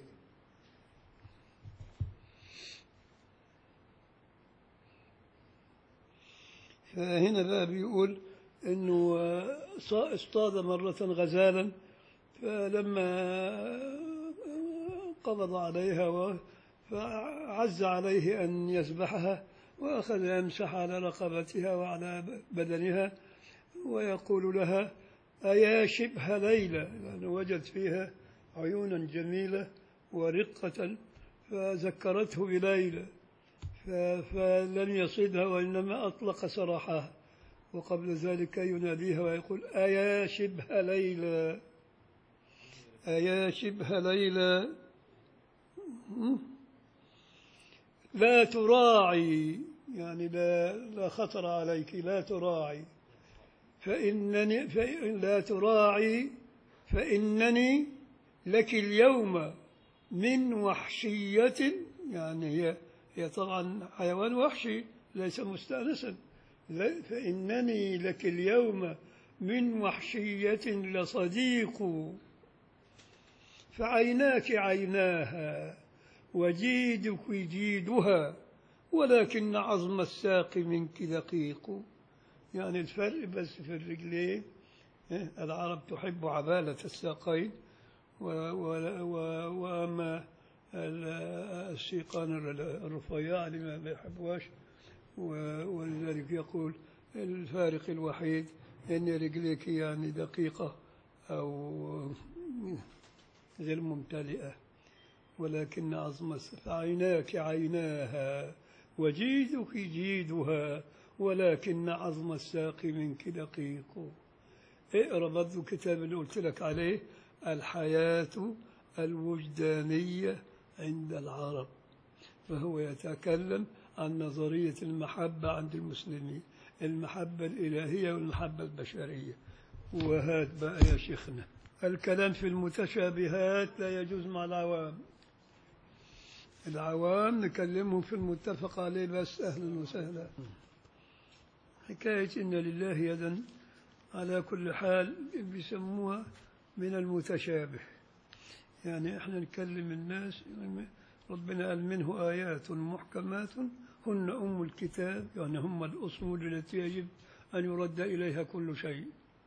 فهنا بقى بيقول انه آه، صا- اصطاد مرة غزالا فلما آه، قبض عليها و- فعز عليه أن يذبحها وأخذ يمسح على رقبتها وعلى بدنها ويقول لها أيا شبه ليلى لأنه وجد فيها عيونا جميلة ورقة فذكرته بليلى ف- فلم يصدها وإنما أطلق سراحها وقبل ذلك يناديها ويقول أيا شبه ليلى أيا شبه ليلى م? لا تراعي يعني لا لا خطر عليك لا تراعي فإنني فإن لا تراعي فإنني لك اليوم من وحشية يعني هي هي طبعا حيوان وحشي ليس مستأنسا لا- فإنني لك اليوم من وحشية لصديق فعيناك عيناها وجيدك جيدها ولكن عظم الساق منك دقيق يعني الفرق بس في الرجلين إيه؟ العرب تحب عبالة الساقين و و و وأما ال- السيقان الرفيع اللي ما بيحبوهاش و- ولذلك يقول الفارق الوحيد أن رجليك يعني دقيقة أو غير ممتلئة ولكن عظم الس- عيناك عيناها وجيدك جيدها ولكن عظم الساق منك دقيق اقرا برضه الكتاب اللي قلت لك عليه الحياة الوجدانية عند العرب فهو يتكلم عن نظرية المحبة عند المسلمين المحبة الإلهية والمحبة البشرية وهات بقى يا شيخنا الكلام في المتشابهات لا يجوز مع العوام العوام نكلمهم في المتفق عليه بس أهلا وسهلا حكاية إن لله يدا على كل حال بيسموها من المتشابه يعني احنا نكلم الناس ربنا قال منه آيات محكمات هن أم الكتاب يعني هم الأصول التي يجب أن يرد إليها كل شيء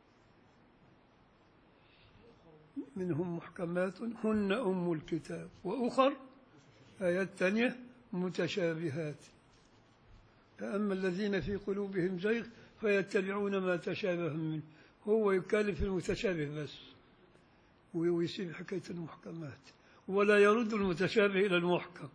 منهم محكمات هن أم الكتاب وأخر آيات ثانية متشابهات فأما الذين في قلوبهم زيغ فيتبعون ما تشابه منه هو يكلف المتشابه بس ويسيب حكاية المحكمات ولا يرد المتشابه إلى المحكم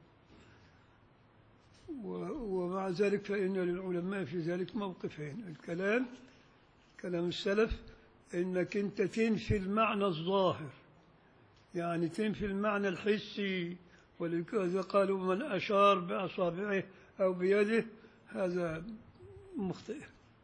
و- ومع ذلك فإن للعلماء في ذلك موقفين الكلام كلام السلف إنك أنت تنفي المعنى الظاهر يعني تنفي المعنى الحسي ولذا قالوا من أشار بأصابعه أو بيده هذا مخطئ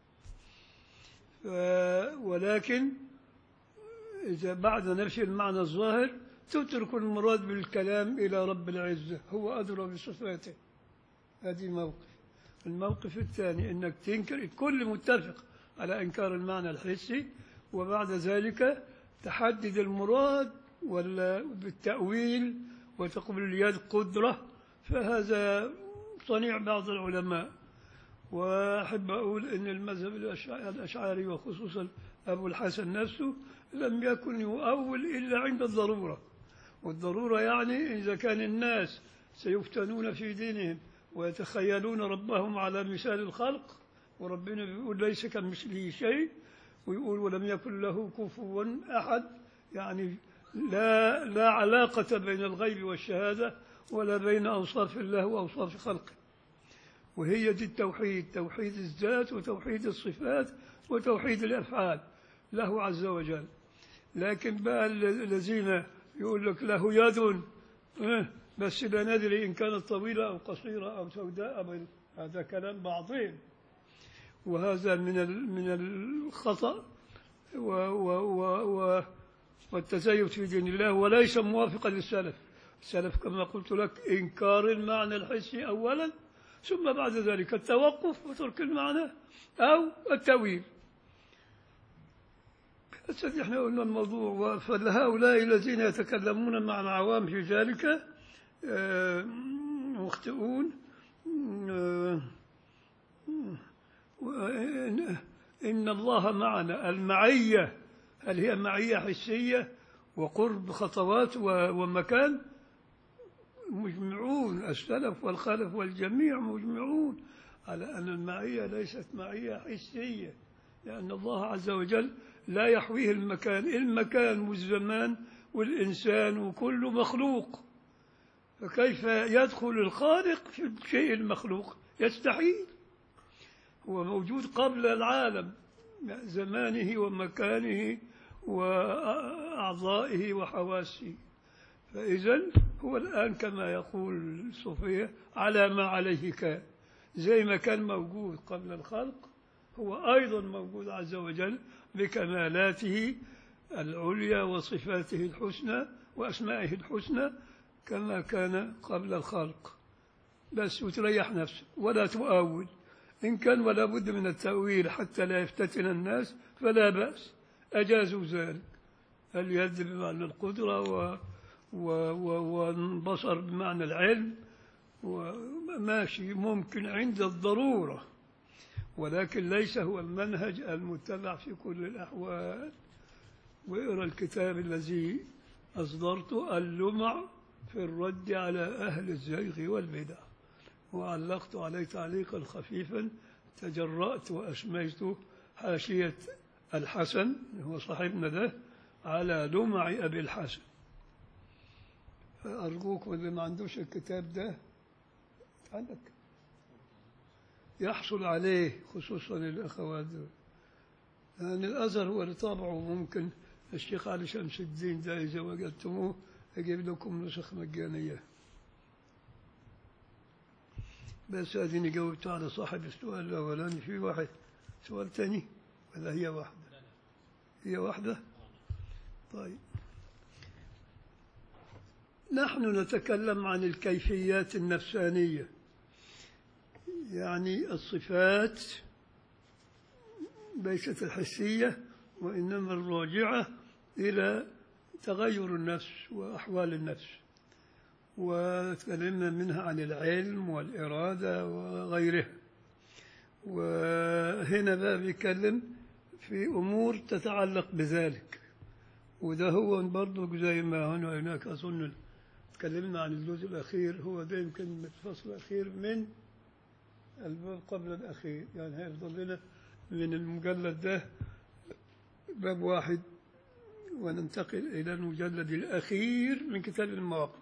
ف- ولكن إذا بعد نفي المعنى الظاهر تترك المراد بالكلام إلى رب العزة هو أدرى بصفاته هذه موقف الموقف الثاني أنك تنكر الكل متفق على إنكار المعنى الحسي وبعد ذلك تحدد المراد ولا بالتأويل وتقبل اليد قدرة فهذا صنيع بعض العلماء وأحب أقول أن المذهب الأشع- الأشعري وخصوصا أبو الحسن نفسه لم يكن يؤول إلا عند الضرورة والضرورة يعني إذا كان الناس سيفتنون في دينهم ويتخيلون ربهم على مثال الخلق وربنا بيقول ليس كمثله شيء ويقول ولم يكن له كفوا أحد يعني لا لا علاقة بين الغيب والشهادة ولا بين أوصاف الله وأوصاف خلقه وهي دي التوحيد توحيد الذات وتوحيد الصفات وتوحيد الأفعال له عز وجل لكن بقى ال- الذين يقول لك له يد إيه، بس لا ندري إن كانت طويلة أو قصيرة أو سوداء أو هذا كلام بعضهم وهذا من ال- من الخطأ و و و و والتزيد في دين الله وليس موافقا للسلف السلف كما قلت لك إنكار المعنى الحسي أولا ثم بعد ذلك التوقف وترك المعنى أو التأويل أسد احنا قلنا الموضوع فهؤلاء الذين يتكلمون مع العوام في ذلك آه، مخطئون آه، وإن- إن الله معنا المعية هل هي معية حسية وقرب خطوات و- ومكان مجمعون السلف والخلف والجميع مجمعون على أن المعية ليست معية حسية لأن الله عز وجل لا يحويه المكان المكان والزمان والإنسان وكل مخلوق فكيف يدخل الخالق في الشيء المخلوق يستحيل هو موجود قبل العالم زمانه ومكانه وأعضائه وحواسه فإذا هو الآن كما يقول الصوفية على ما عليه كان زي ما كان موجود قبل الخلق هو أيضا موجود عز وجل بكمالاته العليا وصفاته الحسنى وأسمائه الحسنى كما كان قبل الخلق بس وتريح نفسك ولا تؤول إن كان ولا بد من التأويل حتى لا يفتتن الناس فلا بأس أجازوا ذلك اليد بمعنى القدرة و و و والبصر بمعنى العلم وماشي ممكن عند الضرورة ولكن ليس هو المنهج المتبع في كل الأحوال واقرأ الكتاب الذي أصدرته اللمع في الرد على أهل الزيغ والبدع وعلقت عليه تعليقا خفيفا تجرأت وأسميت حاشية الحسن هو صاحبنا ده على لمع أبي الحسن أرجوكم اللي ما عندوش الكتاب ده عندك يحصل عليه خصوصا الأخوات دول لأن الأزهر هو اللي طابعه ممكن الشيخ علي شمس الدين ده إذا وجدتموه أجيب لكم نسخ مجانية بس أديني جاوبت على صاحب السؤال الأولاني في واحد سؤال تاني ولا هي واحدة هي واحدة طيب نحن نتكلم عن الكيفيات النفسانية يعني الصفات ليست الحسية وإنما الراجعة إلى تغير النفس وأحوال النفس وتكلمنا منها عن العلم والإرادة وغيرها وهنا بقى بيتكلم في أمور تتعلق بذلك وده هو برضه زي ما هنا هناك أظن تكلمنا عن الجزء الأخير هو ده يمكن الفصل الأخير من الباب قبل الأخير يعني هيفضل لنا من المجلد ده باب واحد وننتقل إلى المجلد الأخير من كتاب المواقف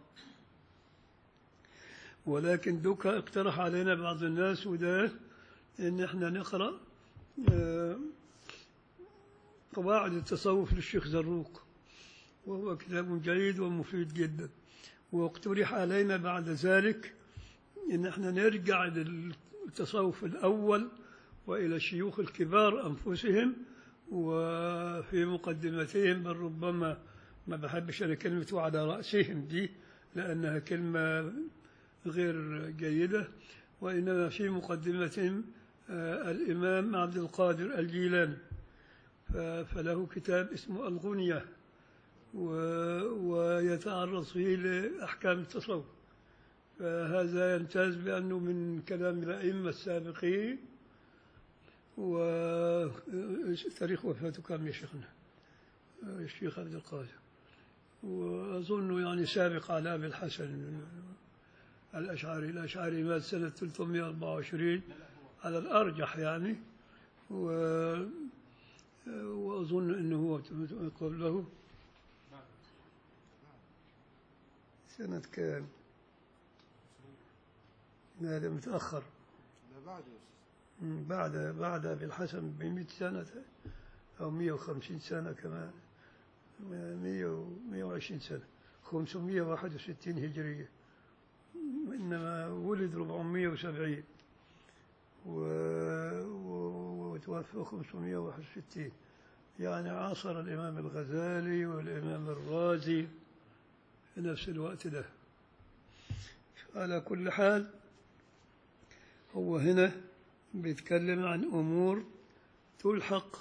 ولكن دوكا اقترح علينا بعض الناس وده إن احنا نقرأ آه، قواعد التصوف للشيخ زروق وهو كتاب جيد ومفيد جدا واقترح علينا بعد ذلك إن احنا نرجع للتصوف الأول وإلى الشيوخ الكبار أنفسهم وفي مقدمتهم بل ربما ما بحبش أنا كلمة على رأسهم دي لأنها كلمة غير جيدة وإنما في مقدمتهم آه، الإمام عبد القادر الجيلاني ف- فله كتاب اسمه الغنية و- ويتعرض فيه لأحكام التصوف فهذا يمتاز بأنه من كلام الأئمة السابقين وتاريخ وفاته كم يا شيخنا الشيخ عبد القادر وأظن يعني سابق على أبي الحسن الأشعري الأشعري مات سنة 324 على الأرجح يعني و وأظن أنه هو قبله سنة كام؟ هذا متأخر ده بعد يا أستاذ. مم، بعد بعد أبي الحسن ب 100 سنة أو 150 سنة كمان 100 و 120 سنة 561 هجرية إنما ولد 470 و... و... وتوفى 561 يعني عاصر الإمام الغزالي والإمام الرازي في نفس الوقت ده على كل حال هو هنا بيتكلم عن أمور تلحق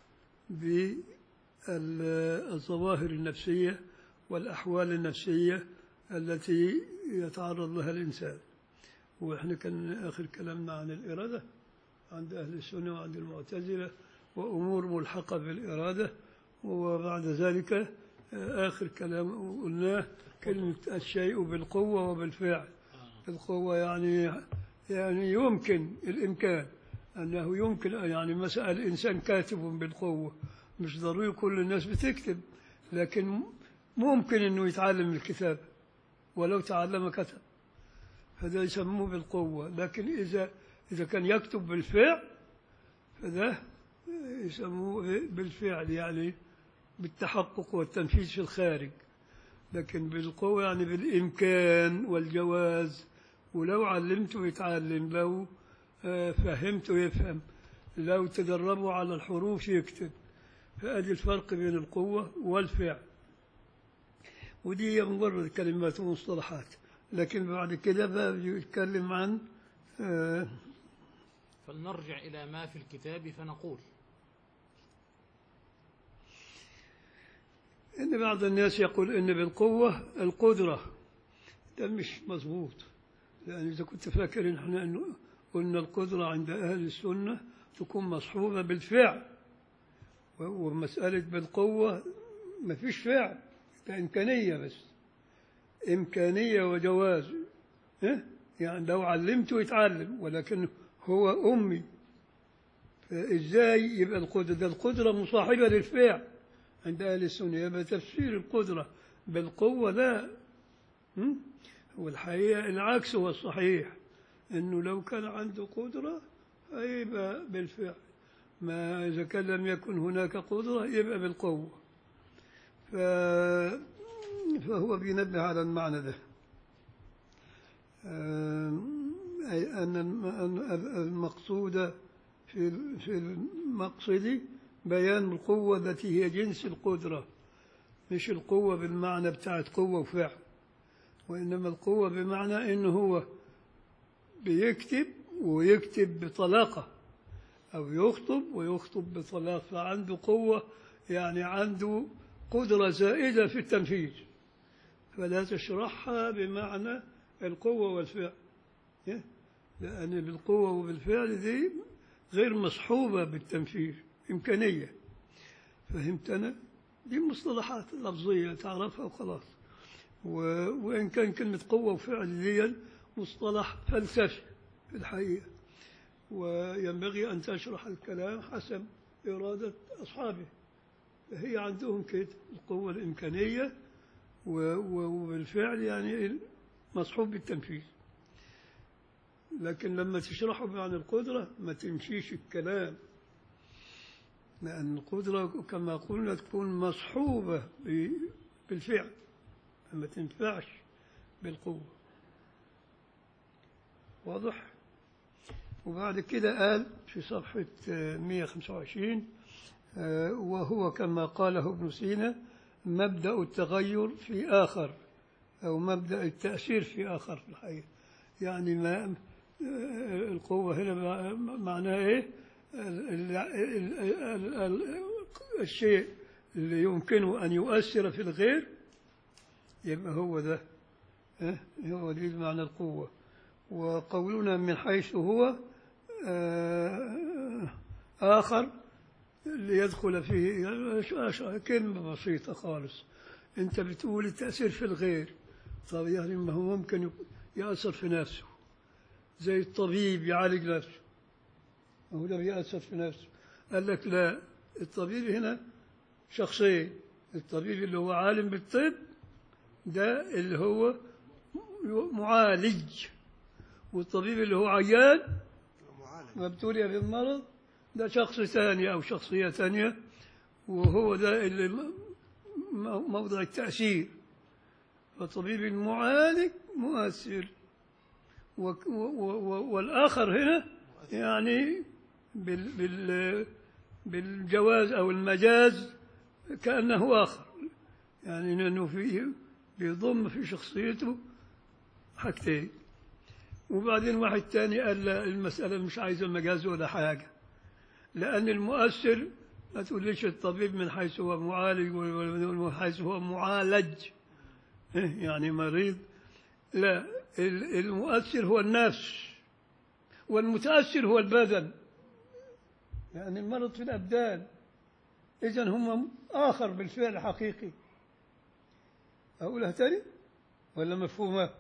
بالظواهر النفسية والأحوال النفسية التي يتعرض لها الإنسان وإحنا كان آخر كلامنا عن الإرادة عند أهل السنة وعند المعتزلة وأمور ملحقة بالإرادة وبعد ذلك آه، آخر كلام قلناه كلمة الشيء بالقوة وبالفعل القوة يعني يعني يمكن الإمكان أنه يمكن يعني مثلا الإنسان كاتب بالقوة مش ضروري كل الناس بتكتب لكن ممكن أنه يتعلم الكتاب ولو تعلم كتب هذا يسموه بالقوة لكن إذا إذا كان يكتب بالفعل فده يسموه بالفعل يعني بالتحقق والتنفيذ في الخارج لكن بالقوة يعني بالإمكان والجواز ولو علمته يتعلم لو آه، فهمته يفهم لو تدربوا على الحروف يكتب فأدي الفرق بين القوة والفعل ودي هي مجرد كلمات ومصطلحات لكن بعد كده بقى بيتكلم عن آه، فلنرجع إلى ما في الكتاب فنقول إن بعض الناس يقول إن بالقوة القدرة ده مش مظبوط لأن إذا كنت فاكر إن إحنا إنه قلنا القدرة عند أهل السنة تكون مصحوبة بالفعل و- ومسألة بالقوة ما فيش فعل ده إمكانية بس إمكانية وجواز إيه؟ يعني لو علمته يتعلم ولكن هو أمي فإزاي يبقى القدرة ده القدرة مصاحبة للفعل عند أهل السنة يبقى تفسير القدرة بالقوة لا م? والحقيقة العكس هو الصحيح إنه لو كان عنده قدرة هيبقى بالفعل ما إذا كان لم يكن هناك قدرة يبقى بالقوة ف... فهو بينبه على المعنى ده آم، أي أن الم- أن المقصود في في المقصد بيان القوة التي هي جنس القدرة مش القوة بالمعنى بتاعت قوة وفعل وإنما القوة بمعنى إنه هو بيكتب ويكتب بطلاقة أو يخطب ويخطب بطلاقة فعنده قوة يعني عنده قدرة زائدة في التنفيذ فلا تشرحها بمعنى القوة والفعل إيه؟ لأن بالقوة وبالفعل دي غير مصحوبة بالتنفيذ إمكانية فهمت أنا؟ دي مصطلحات لفظية تعرفها وخلاص و... وإن كان كلمة قوة وفعل دي مصطلح فلسفي في الحقيقة وينبغي أن تشرح الكلام حسب إرادة أصحابه فهي عندهم كده القوة الإمكانية و... و... وبالفعل يعني مصحوب بالتنفيذ لكن لما تشرحه بمعنى القدرة ما تمشيش الكلام لأن القدرة كما قلنا تكون مصحوبة ب- بالفعل ما تنفعش بالقوة واضح وبعد كده قال في صفحة آه، 125 آه، وهو كما قاله ابن سينا مبدأ التغير في آخر أو مبدأ التأثير في آخر في الحقيقة يعني ما آه، القوة هنا مع- معناها إيه ال- ال- ال- ال- الشيء اللي يمكنه أن يؤثر في الغير يبقى هو ده ها؟ هو دي معنى القوة وقولنا من حيث هو آه، آخر ليدخل فيه كلمة بسيطة خالص أنت بتقول التأثير في الغير طب يعني ما هو ممكن يأثر في نفسه زي الطبيب يعالج نفسه هو ده بيأثر في نفسه قال لك لا الطبيب هنا شخصين الطبيب اللي هو عالم بالطب ده اللي هو معالج والطبيب اللي هو عيان معالج وابتلي بالمرض ده شخص ثاني أو شخصية ثانية وهو ده اللي م- م- موضع التأثير فالطبيب المعالج مؤثر وك- و- و- و- والآخر هنا يعني بال بال بالجواز أو المجاز كأنه آخر يعني لأنه في بيضم في شخصيته حاجتين وبعدين واحد تاني قال لا المسألة مش عايزة مجاز ولا حاجة لأن المؤثر ما تقوليش الطبيب من حيث هو معالج ومن حيث هو معالج إيه يعني مريض لا ال- المؤثر هو النفس والمتأثر هو البدن يعني المرض في الأبدان إذا هم آخر بالفعل حقيقي أقولها تاني ولا مفهومة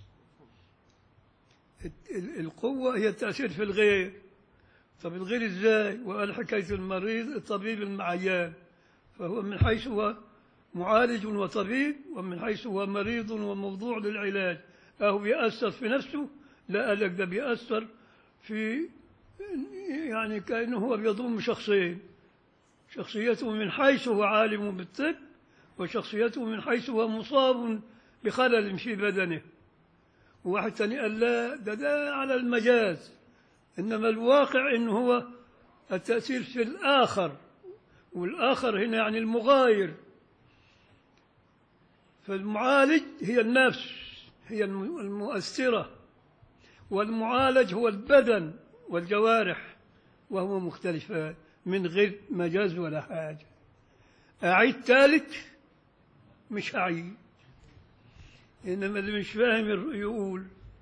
الت- ال- القوة هي التأثير في الغير طب الغير إزاي وقال حكاية المريض الطبيب المعيان فهو من حيث هو معالج وطبيب ومن حيث هو مريض وموضوع للعلاج أهو بيأثر في نفسه لا قال لك ده بيأثر في يعني كأنه هو بيضم شخصين شخصيته من حيث هو عالم بالطب وشخصيته من حيث هو مصاب بخلل في بدنه وواحد ثاني قال لا ده ده على المجاز إنما الواقع إنه هو التأثير في الآخر والآخر هنا يعني المغاير فالمعالج هي النفس هي الم- المؤثرة والمعالج هو البدن والجوارح وهو مختلفان من غير مجاز ولا حاجة أعيد ثالث مش أعيد إنما اللي مش فاهم ير- يقول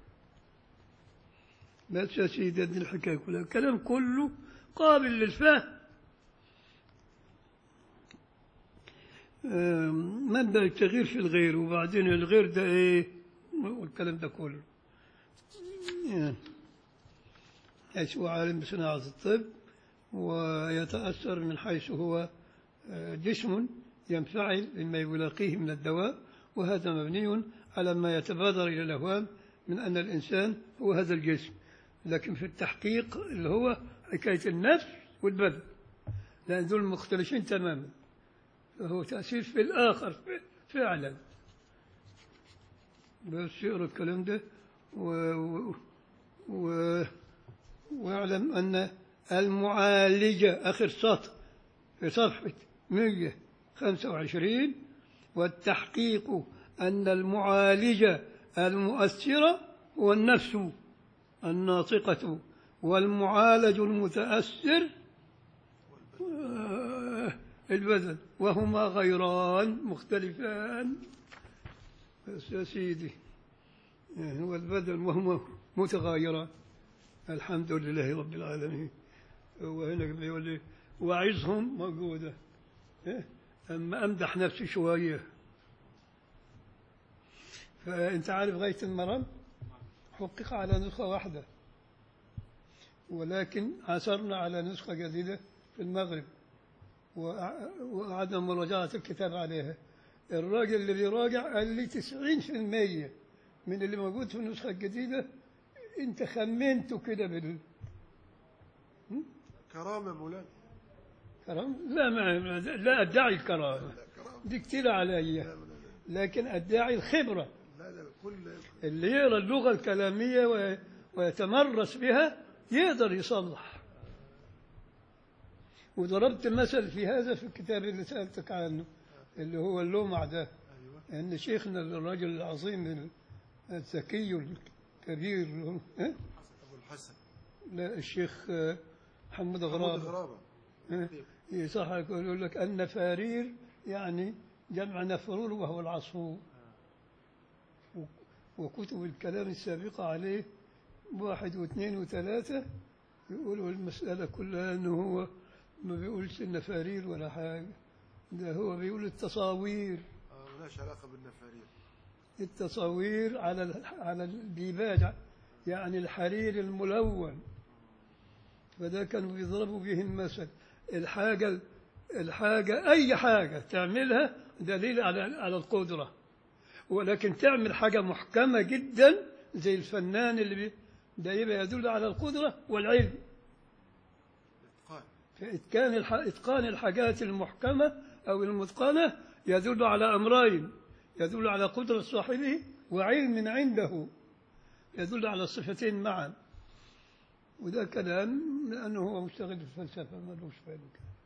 بس يا سيدي هذه الحكاية كلها الكلام كله قابل للفهم آم، مبدأ التغيير في الغير وبعدين الغير ده ايه والكلام ده كله يعني حيث هو عالم بصناعة الطب ويتأثر من حيث هو آه، جسم ينفعل لما يلاقيه من الدواء وهذا مبني على ما يتبادر إلى الأهوام من أن الإنسان هو هذا الجسم لكن في التحقيق اللي هو حكاية النفس والبدن لأن دول مختلفين تماما فهو تأثير في الآخر فعلا بس يقرأ الكلام ده و... و... و... واعلم أن المعالجة آخر سطر في صفحة 125 والتحقيق أن المعالجة المؤثرة هو النفس الناطقة والمعالج المتأثر آه، البدن وهما غيران مختلفان بس يا سيدي يعني هو البدن وهما متغايران الحمد لله رب العالمين هو هنا بيقول لي وعظهم موجودة إيه؟ أما أمدح نفسي شوية فأنت عارف غاية المرض حقق على نسخة واحدة ولكن عثرنا على نسخة جديدة في المغرب وأع- وقعدنا مراجعة الكتاب عليها الراجل اللي بيراجع قال لي 90% من اللي موجود في النسخة الجديدة انت خمنته كده بال كرامة مولانا كرم لا ما لا ادعي الكرامة لا كرامة دي كتير عليا لا لا لا لكن ادعي الخبرة لا لا كل اللي يقرا اللغة الكلامية و- ويتمرس بها يقدر يصلح وضربت مثل في هذا في الكتاب اللي سألتك عنه اللي هو اللومع ده أيوة أن شيخنا الرجل العظيم الذكي الكبير ها؟ أبو الحسن لا الشيخ آه، محمد محمود غرابة غرابة ها؟ يصح يقول لك أن فارير يعني جمع نفرول وهو العصفور و- وكتب الكلام السابقة عليه واحد واثنين وثلاثة يقولوا المسألة كلها أنه هو ما بيقولش النفارير ولا حاجة ده هو بيقول التصاوير آه ملهاش علاقة بالنفارير التصاوير على ال- على الديباج يعني الحرير الملون فده كانوا بيضربوا به المثل الحاجة الحاجة أي حاجة تعملها دليل على على القدرة ولكن تعمل حاجة محكمة جدا زي الفنان اللي بي ده يبقى يدل على القدرة والعلم إتقان فإتقان الح... إتقان الحاجات المحكمة أو المتقنة يدل على أمرين يدل على قدرة صاحبه وعلم عنده يدل على الصفتين معا وده كلام لأنه هو مشتغل في الفلسفة ما لوش فاهم كده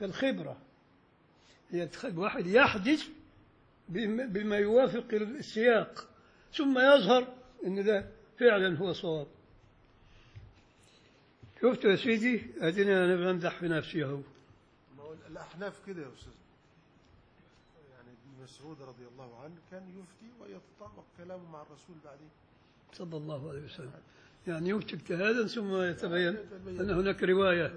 فالخبرة هي تخ- واحد يحدث بما بما يوافق السياق ثم يظهر ان ده فعلا هو صواب شفت يا سيدي اديني انا بمدح في نفسي اهو ما هو الأحناف كده يا أستاذ يعني ابن مسعود رضي الله عنه كان يفتي ويتطابق كلامه مع الرسول بعدين صلى الله عليه وسلم يعني يفتي اجتهادا ثم يتبين ان هناك روايه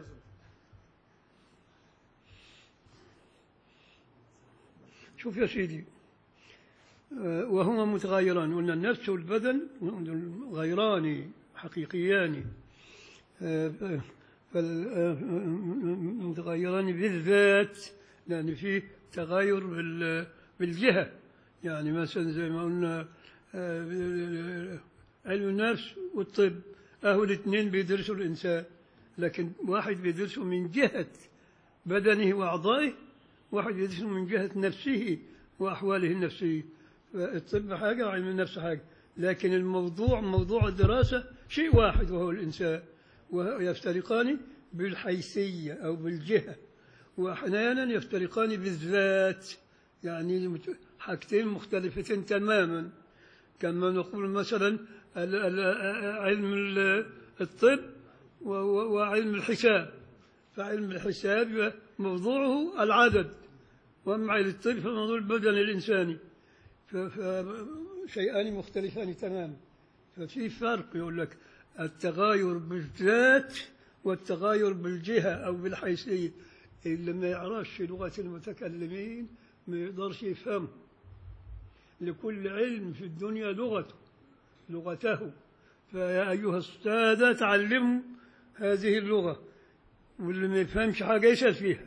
شوف يا سيدي آه، وهما متغايران قلنا النفس والبدن غيران حقيقيان آه، آه، فال- آه، متغيران بالذات لأن فيه تغاير بال- بالجهة يعني مثلا زي ما قلنا آه، علم النفس والطب أهو الاثنين بيدرسوا الإنسان لكن واحد بيدرسه من جهة بدنه وأعضائه واحد يدرسه من جهة نفسه وأحواله النفسية فالطب حاجة وعلم النفس حاجة لكن الموضوع موضوع الدراسة شيء واحد وهو الإنسان ويفترقان بالحيثية أو بالجهة وأحيانا يفترقان بالذات يعني مت- حاجتين مختلفتين تماما كما نقول مثلا ال- ال- علم ال- الطب و- و- وعلم الحساب فعلم الحساب موضوعه العدد وأما علم الطب فموضوع البدن الإنساني ف- فشيئان مختلفان تماما ففي فرق يقول لك التغاير بالذات والتغاير بالجهة أو بالحيثية اللي ما يعرفش لغة المتكلمين ما يقدرش يفهمه لكل علم في الدنيا لغته لغته فيا أيها السادة تعلموا هذه اللغة واللي ما يفهمش حاجة يسأل فيها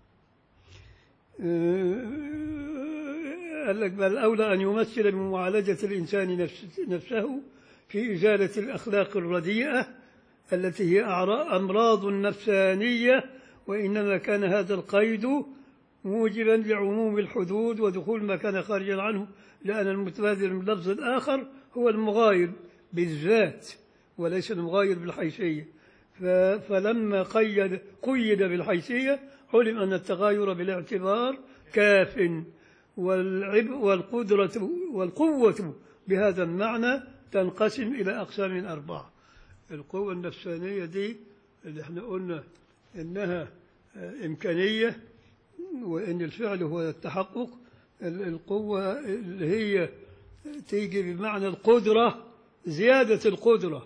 آه، قال لك بل أولى أن يمثل بمعالجة الإنسان نفس- نفسه في إزالة الأخلاق الرديئة التي هي أعرا- أمراض نفسانية وإنما كان هذا القيد موجبا لعموم الحدود ودخول ما كان خارجا عنه لأن المتبادل من اللفظ الآخر هو المغاير بالذات وليس المغاير بالحيثية ف- فلما قيد قيد بالحيثية علم أن التغاير بالاعتبار كاف والعب والقدرة والقوة بهذا المعنى تنقسم إلى أقسام أربعة القوة النفسانية دي اللي احنا قلنا إنها آه، إمكانية وإن الفعل هو التحقق ال- القوة اللي هي تيجي بمعنى القدرة زيادة القدرة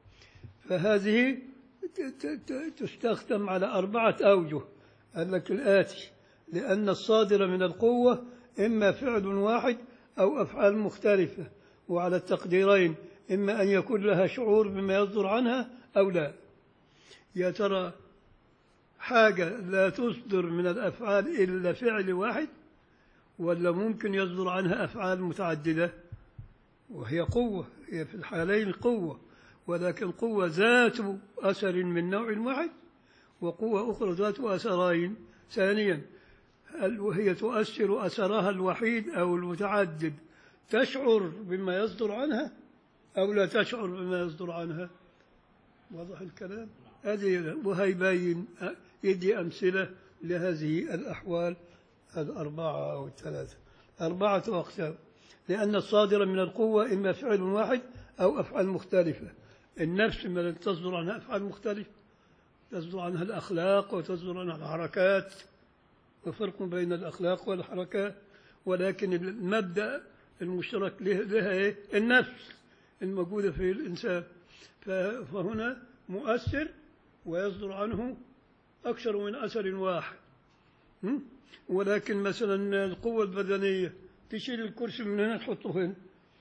فهذه ت- ت- ت- تستخدم على أربعة أوجه قال لك الآتي لأن الصادر من القوة إما فعل واحد أو أفعال مختلفة وعلى التقديرين إما أن يكون لها شعور بما يصدر عنها أو لا يا ترى حاجة لا تصدر من الأفعال إلا فعل واحد ولا ممكن يصدر عنها أفعال متعددة وهي قوة هي في الحالين قوة ولكن قوة ذات أثر من نوع واحد وقوة أخرى ذات أثرين ثانيا هل وهي تؤثر أثرها الوحيد أو المتعدد تشعر بما يصدر عنها أو لا تشعر بما يصدر عنها واضح الكلام هذه وهيبين يدي أمثلة لهذه الأحوال الأربعة أو الثلاثة أربعة أقسام لأن الصادر من القوة إما فعل واحد أو أفعال مختلفة النفس ما تصدر عنها أفعال مختلفة تصدر عنها الأخلاق وتصدر عنها الحركات وفرق بين الأخلاق والحركات ولكن المبدأ المشترك له- لها إيه؟ النفس الموجودة في الإنسان ف- فهنا مؤثر ويصدر عنه أكثر من أثر واحد م? ولكن مثلا القوة البدنية تشيل الكرسي من هنا تحطه هنا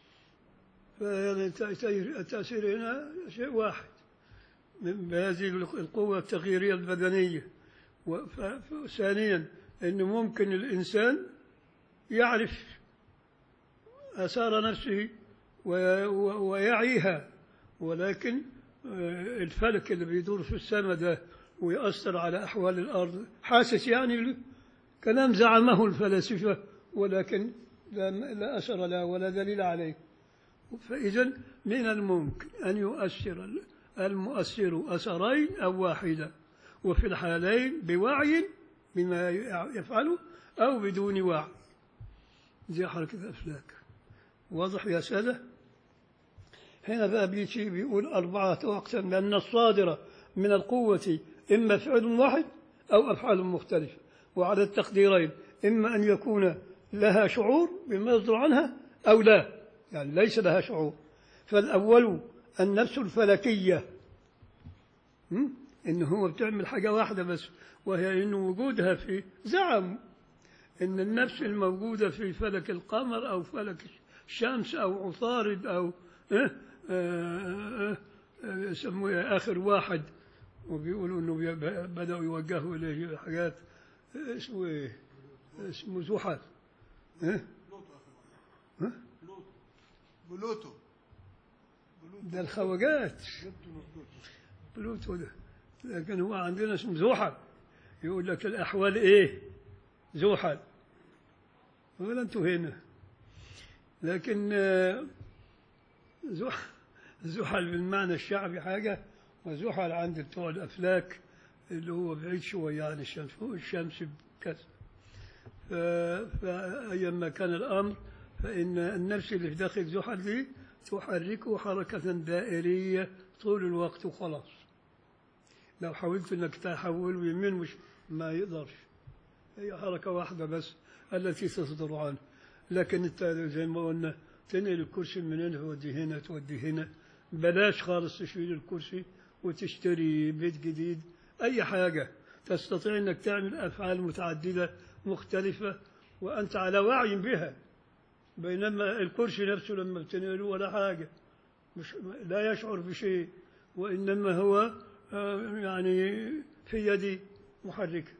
فيعني التأثير التأثير هنا شيء واحد من بهذه القوة التغييرية البدنية وف- ف- ثانيا أنه ممكن الإنسان يعرف آثار نفسه و- و- ويعيها ولكن آه، الفلك اللي بيدور في السماء ده ويأثر على أحوال الأرض حاسس يعني كلام زعمه الفلاسفة ولكن لا, لا أثر له ولا دليل عليه فإذا من الممكن أن يؤثر المؤثر أثرين أو واحدة وفي الحالين بوعي بما يفعله أو بدون وعي زي حركة الأفلاك واضح يا سادة هنا بقى بيجي بيقول أربعة أقسام لأن الصادرة من القوة إما فعل واحد أو أفعال مختلفة وعلى التقديرين إما أن يكون لها شعور بما يصدر عنها أو لا يعني ليس لها شعور فالأول النفس الفلكية م? إن هو بتعمل حاجة واحدة بس وهي إن وجودها في زعم إن النفس الموجودة في فلك القمر أو فلك الشمس أو عطارد أو إيه؟ آه، آه، آه، يسموه إيه؟ آخر واحد وبيقولوا إنه بي- بدأوا يوجهوا إليه حاجات آه، اسمه إيه؟ اسمه زحل إيه؟ ها؟ بلوتو ده الخواجات نبتون وبلوتو بلوتو ده لكن هو عندنا اسمه زحل يقول لك الأحوال إيه زحل ولا أنتوا هنا لكن آه، زحل زحل بالمعنى الشعبي حاجة وزحل عند بتوع الأفلاك اللي هو بعيد شوية عن الشمس فوق الشمس بكذا ف- فأيما كان الأمر فإن النفس اللي في داخل زحل دي تحركه حركة دائرية طول الوقت وخلاص لو حاولت انك تحوله يمين مش ما يقدرش هي حركة واحدة بس التي تصدر عنه لكن انت زي ما قلنا تنقل الكرسي من هنا تودي هنا تودي هنا بلاش خالص تشيل الكرسي وتشتري بيت جديد اي حاجة تستطيع انك تعمل افعال متعددة مختلفة وانت على وعي بها بينما الكرسي نفسه لما بتنقله ولا حاجة مش لا يشعر بشيء وإنما هو آه، يعني في يدي محركة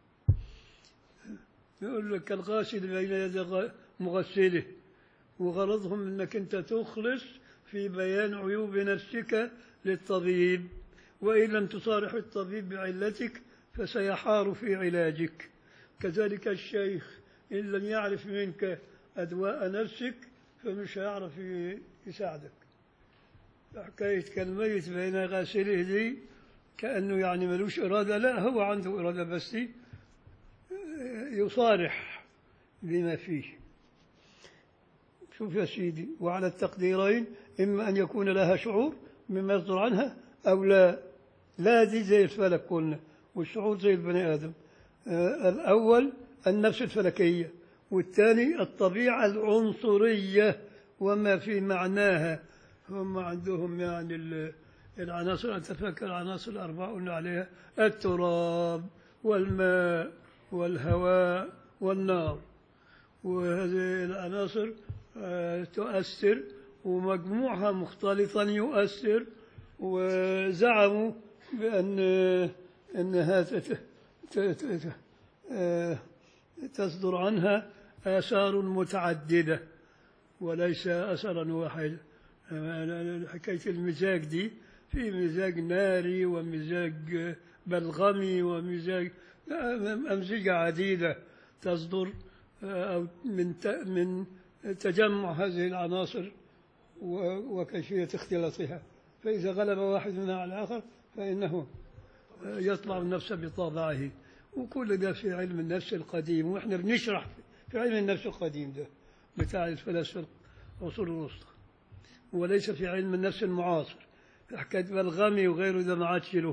يقول لك الغاسل بين يدي غ- مغسله وغرضهم انك انت تخلص في بيان عيوب نفسك للطبيب وان لم تصارح الطبيب بعلتك فسيحار في علاجك كذلك الشيخ ان لم يعرف منك ادواء نفسك فمش هيعرف ي- يساعدك حكاية كالميت بين غاسله دي كأنه يعني ملوش إرادة لا هو عنده إرادة بس دي يصارح بما فيه شوف يا سيدي وعلى التقديرين إما أن يكون لها شعور مما يصدر عنها أو لا لا دي زي الفلك قلنا والشعور زي البني آدم آه، الأول النفس الفلكية والثاني الطبيعة العنصرية وما في معناها هم عندهم يعني ال- العناصر أنت فاكر العناصر الأربعة قلنا عليها التراب والماء والهواء والنار وهذه العناصر آه، تؤثر ومجموعها مختلطا يؤثر وزعموا بأن أنها تت- ت- ت- ت- آه، تصدر عنها آثار متعددة وليس أثرا واحدا آه، حكاية المزاج دي في مزاج ناري ومزاج بلغمي ومزاج أمزجة عديدة تصدر آه، أو من ت- من تجمع هذه العناصر و- وكيفية اختلاطها فإذا غلب واحد منها على الآخر فإنه آه، يطلع النفس بطبعه وكل ده في علم النفس القديم وإحنا بنشرح في علم النفس القديم ده بتاع الفلاسفة العصور الوسطى وليس في علم النفس المعاصر حكاية بلغمي وغيره ده ما عادش له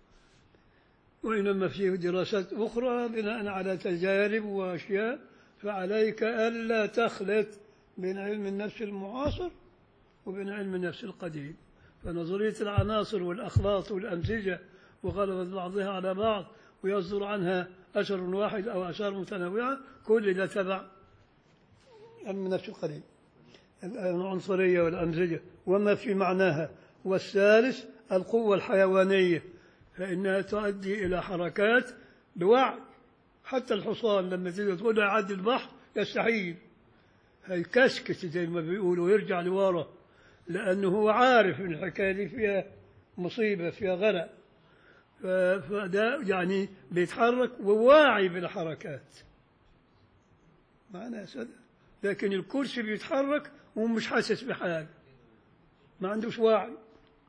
وإنما فيه دراسات أخرى بناء على تجارب وأشياء فعليك ألا تخلط بين علم النفس المعاصر وبين علم النفس القديم فنظرية العناصر والأخلاط والأمزجة وغلبة بعضها على بعض ويصدر عنها أثر واحد أو أثار متنوعة كل ده تبع علم النفس القديم العنصرية والأمزجة وما في معناها والثالث القوة الحيوانية فإنها تؤدي إلى حركات بوعي حتى الحصان لما تيجي تقول له يعدي البحر يستحيل هيكسكس زي ما بيقولوا ويرجع لورا لأنه هو عارف إن الحكاية دي فيها مصيبة فيها غرق ف- فده يعني بيتحرك وواعي بالحركات معنا يا سادة لكن الكرسي بيتحرك ومش حاسس بحاجة ما عندوش وعي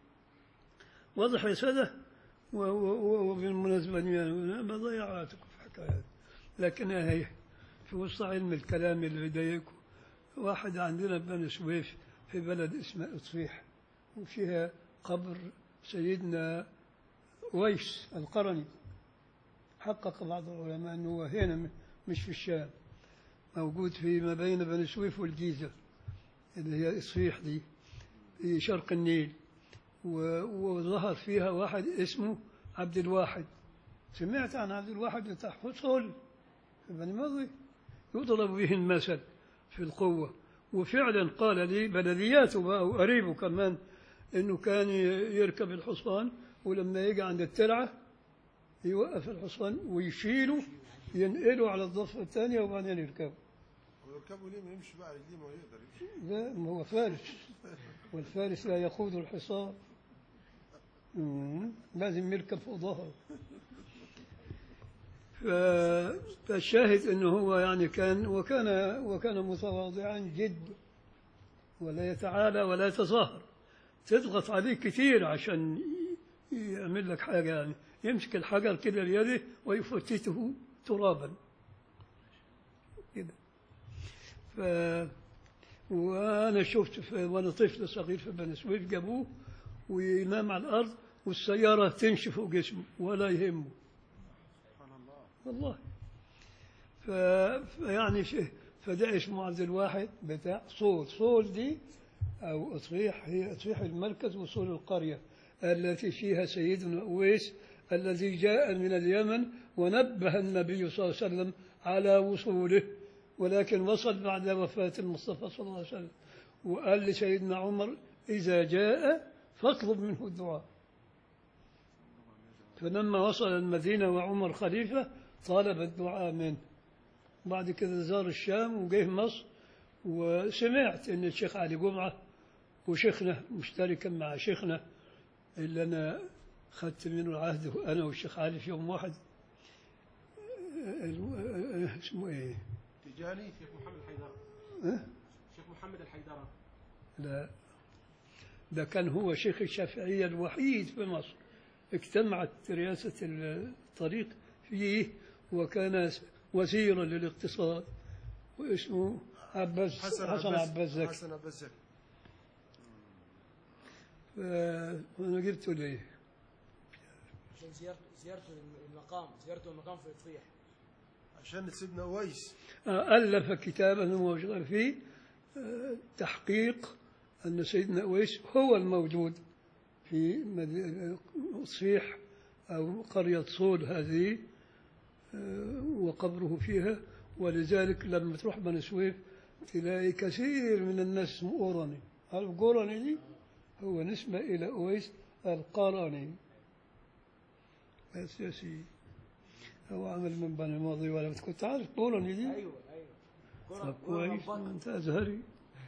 واضح يا سادة و- و- و- وبالمناسبة يعني أنا بضيع وقتكم في الحكايات لكنها هي في وسط علم الكلام اللي يضايقكم واحد عندنا بني سويف في بلد اسمه إطفيح وفيها قبر سيدنا ويس القرني حقق بعض العلماء أنه هو هنا م- مش في الشام موجود في ما بين بني سويف والجيزة اللي هي إصفيح دي في شرق النيل و- وظهر فيها واحد اسمه عبد الواحد سمعت عن عبد الواحد بتاع حصول في بني مضي يضرب به المثل في القوة وفعلا قال لي بلدياته بقى وقريبه كمان انه كان ي- يركب الحصان ولما يجي عند الترعة يوقف الحصان ويشيله ينقله على الضفة الثانية وبعدين يركبه ويركبوا ليه ما يمشي بقى رجليه ما يقدر يمشي لا ما هو فارس والفارس لا يقود الحصان مم. لازم يركب فوق ظهره ف- فالشاهد انه هو يعني كان وكان وكان متواضعا جدا ولا يتعالى ولا يتظاهر تضغط عليه كثير عشان ي- يعمل لك حاجه يعني يمسك الحجر كده بيده ويفتته ترابا كده ف وانا شفت في وانا طفل صغير في بني سويف جابوه وينام على الارض والسياره تمشي فوق جسمه ولا يهمه سبحان الله والله ف... فيعني ش... فده اسمه عبد الواحد بتاع صول صول دي أو أطفيح هي أطفيح المركز وصول القرية التي فيها سيدنا أويس الذي جاء من اليمن ونبه النبي صلى الله عليه وسلم على وصوله ولكن وصل بعد وفاة المصطفى صلى الله عليه وسلم وقال لسيدنا عمر إذا جاء فاطلب منه الدعاء فلما وصل المدينة وعمر خليفة طالب الدعاء منه بعد كده زار الشام وجه مصر وسمعت ان الشيخ علي جمعة وشيخنا مشتركا مع شيخنا اللي انا خدت منه العهد انا والشيخ علي في يوم واحد ال- اسمه ايه؟ تجاني شيخ محمد الحيدرة ها؟ شيخ محمد الحيدرة لا ده كان هو شيخ الشافعية الوحيد في مصر اجتمعت رئاسة الطريق فيه وكان وزيرا للاقتصاد واسمه عباس حسن, حسن عباس زكي حسن عباس زكي ف- وانا جبته ليه؟ عشان زيارته زيارته المقام زيارته المقام في اطفيح عشان سيدنا أويس آه، ألف كتابا هو شغال فيه آه، تحقيق أن سيدنا أويس هو الموجود في مد- صيح أو قرية صول هذه آه، وقبره فيها ولذلك لما تروح بني سويف تلاقي كثير من الناس اسمه أوراني عارف قرني دي هو نسبة إلى أويس القرني بس يا سيدي هو عمل من بني ماضي ولا كنت عارف قرني دي ايوه ايوه كرة- طب كرة كويس رباط. انت ازهري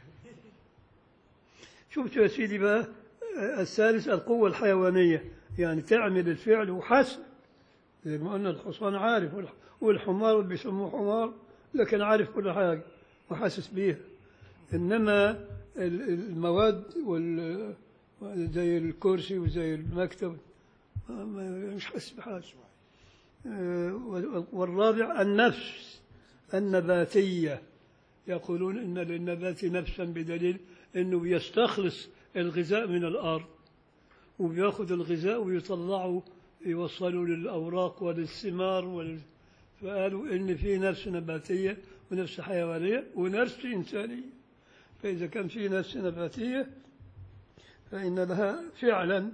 شفت يا سيدي بقى آه، الثالث القوة الحيوانية يعني تعمل الفعل وحسن زي ما قلنا الحصان عارف والح- والحمار بيسموه حمار لكن عارف كل حاجة وحاسس بيها إنما ال- المواد وال زي الكرسي وزي المكتب ما- ما- مش حاسس بحاجة آه، والرابع النفس النباتية يقولون إن للنبات نفسا بدليل أنه يستخلص الغذاء من الأرض وبياخذ الغذاء ويطلعه يوصله للأوراق وللثمار وال... فقالوا إن في نفس نباتية ونفس حيوانية ونفس إنسانية فإذا كان في نفس نباتية فإن لها فعلا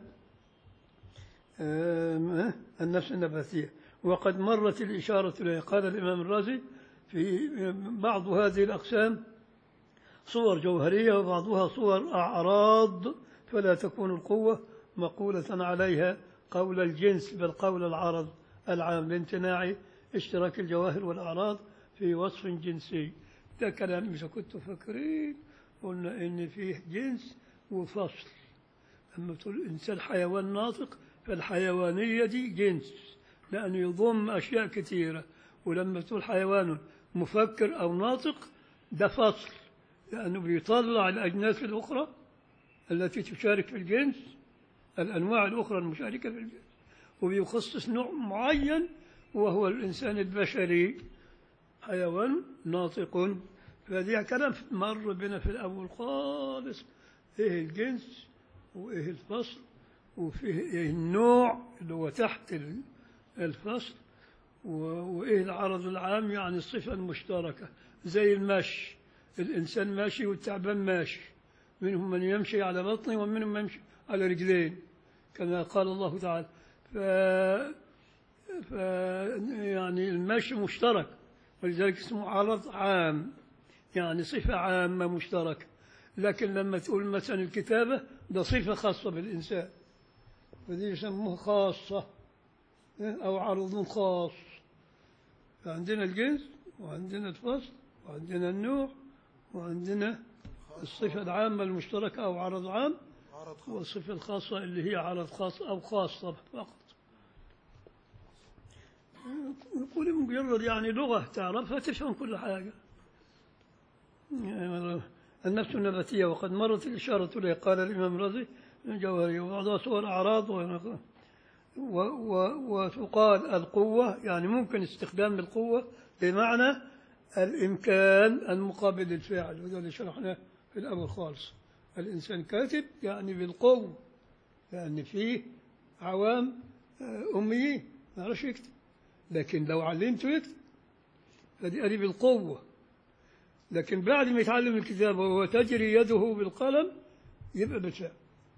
آم، النفس النباتية وقد مرت الإشارة إليه قال الإمام الرازي في بعض هذه الأقسام صور جوهرية وبعضها صور أعراض فلا تكون القوة مقولة عليها قول الجنس بل قول العرض العام لامتناع اشتراك الجواهر والأعراض في وصف جنسي ده كلام إذا كنتوا فاكرين قلنا إن فيه جنس وفصل لما تقول إنسان حيوان ناطق فالحيوانية دي جنس لأنه يضم أشياء كثيرة ولما تقول حيوان مفكر أو ناطق ده فصل لأنه بيطلع الأجناس الأخرى التي تشارك في الجنس الأنواع الأخرى المشاركة في الجنس وبيخصص نوع معين وهو الإنسان البشري حيوان ناطق فهذه كلام مر بنا في الأول خالص إيه الجنس وإيه الفصل وفيه إيه النوع اللي هو تحت ال- الفصل و- وإيه العرض العام يعني الصفة المشتركة زي المشي الإنسان ماشي والتعبان ماشي منهم من يمشي على بطنه ومنهم من يمشي على رجلين كما قال الله تعالى ف... ف... يعني المشي مشترك ولذلك اسمه عرض عام يعني صفة عامة مشتركة لكن لما تقول مثلا الكتابة ده صفة خاصة بالإنسان فدي يسموها خاصة أو عرض خاص فعندنا الجنس وعندنا الفصل وعندنا النوع وعندنا الصفة العامة المشتركة أو عرض عام عرض خاص والصفة الخاصة اللي هي عرض خاص أو خاصة فقط يقول مجرد يعني لغة تعرفها تفهم كل حاجة النفس النباتية وقد مرت الإشارة إليه قال الإمام الرازي الجوهري وبعضها صور أعراض و- و- و- وتقال القوة يعني ممكن استخدام القوة بمعنى الإمكان المقابل للفعل وده اللي شرحناه في الأول خالص الإنسان كاتب يعني بالقوة لأن فيه عوام آه، أميين ما يعرفش يكتب لكن لو علمته يكتب فدي قال بالقوة لكن بعد ما يتعلم الكتابة وهو تجري يده بالقلم يبقى بالفعل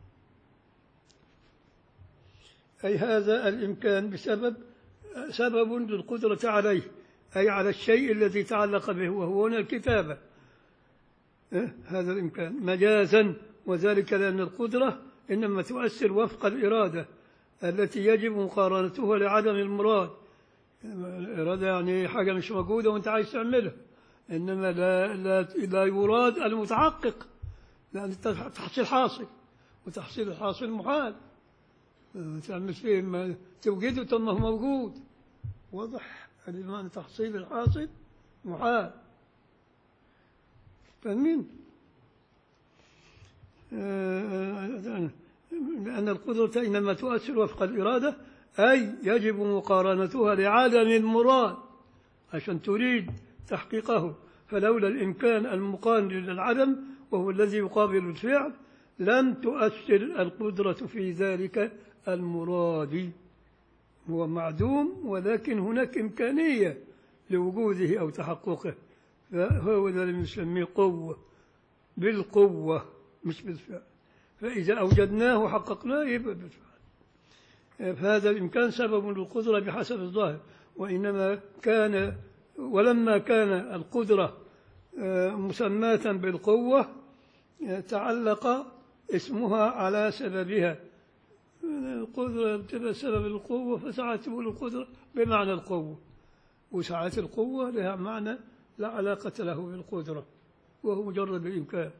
أي هذا الإمكان بسبب سبب للقدرة عليه أي على الشيء الذي تعلق به وهو هنا الكتابة إيه؟ هذا الإمكان مجازا وذلك لأن القدرة إنما تؤثر وفق الإرادة التي يجب مقارنتها لعدم المراد الإرادة يعني حاجة مش موجودة وأنت عايز تعملها إنما لا, لا, لا يراد المتحقق لأن تحصيل حاصل وتحصيل الحاصل محال آه، تعمل فيه ما توجده ثم هو موجود واضح بمعنى تحصيل الحاصل محال فاهمين؟ آه، لأن القدرة إنما تؤثر وفق الإرادة أي يجب مقارنتها لعدم المراد عشان تريد تحقيقه فلولا الإمكان المقارن للعدم وهو الذي يقابل الفعل لم تؤثر القدرة في ذلك المراد هو معدوم ولكن هناك إمكانية لوجوده أو تحققه فهو ده اللي بنسميه قوة بالقوة مش بالفعل فإذا أوجدناه وحققناه يبقى بالفعل فهذا الإمكان سبب للقدرة بحسب الظاهر وإنما كان ولما كان القدرة آه، مسماة بالقوة آه، تعلق اسمها على سببها القدرة بتبقى سبب القوة فساعات تقول القدرة بمعنى القوة وساعات القوة لها معنى لا علاقة له بالقدرة وهو مجرد الإمكان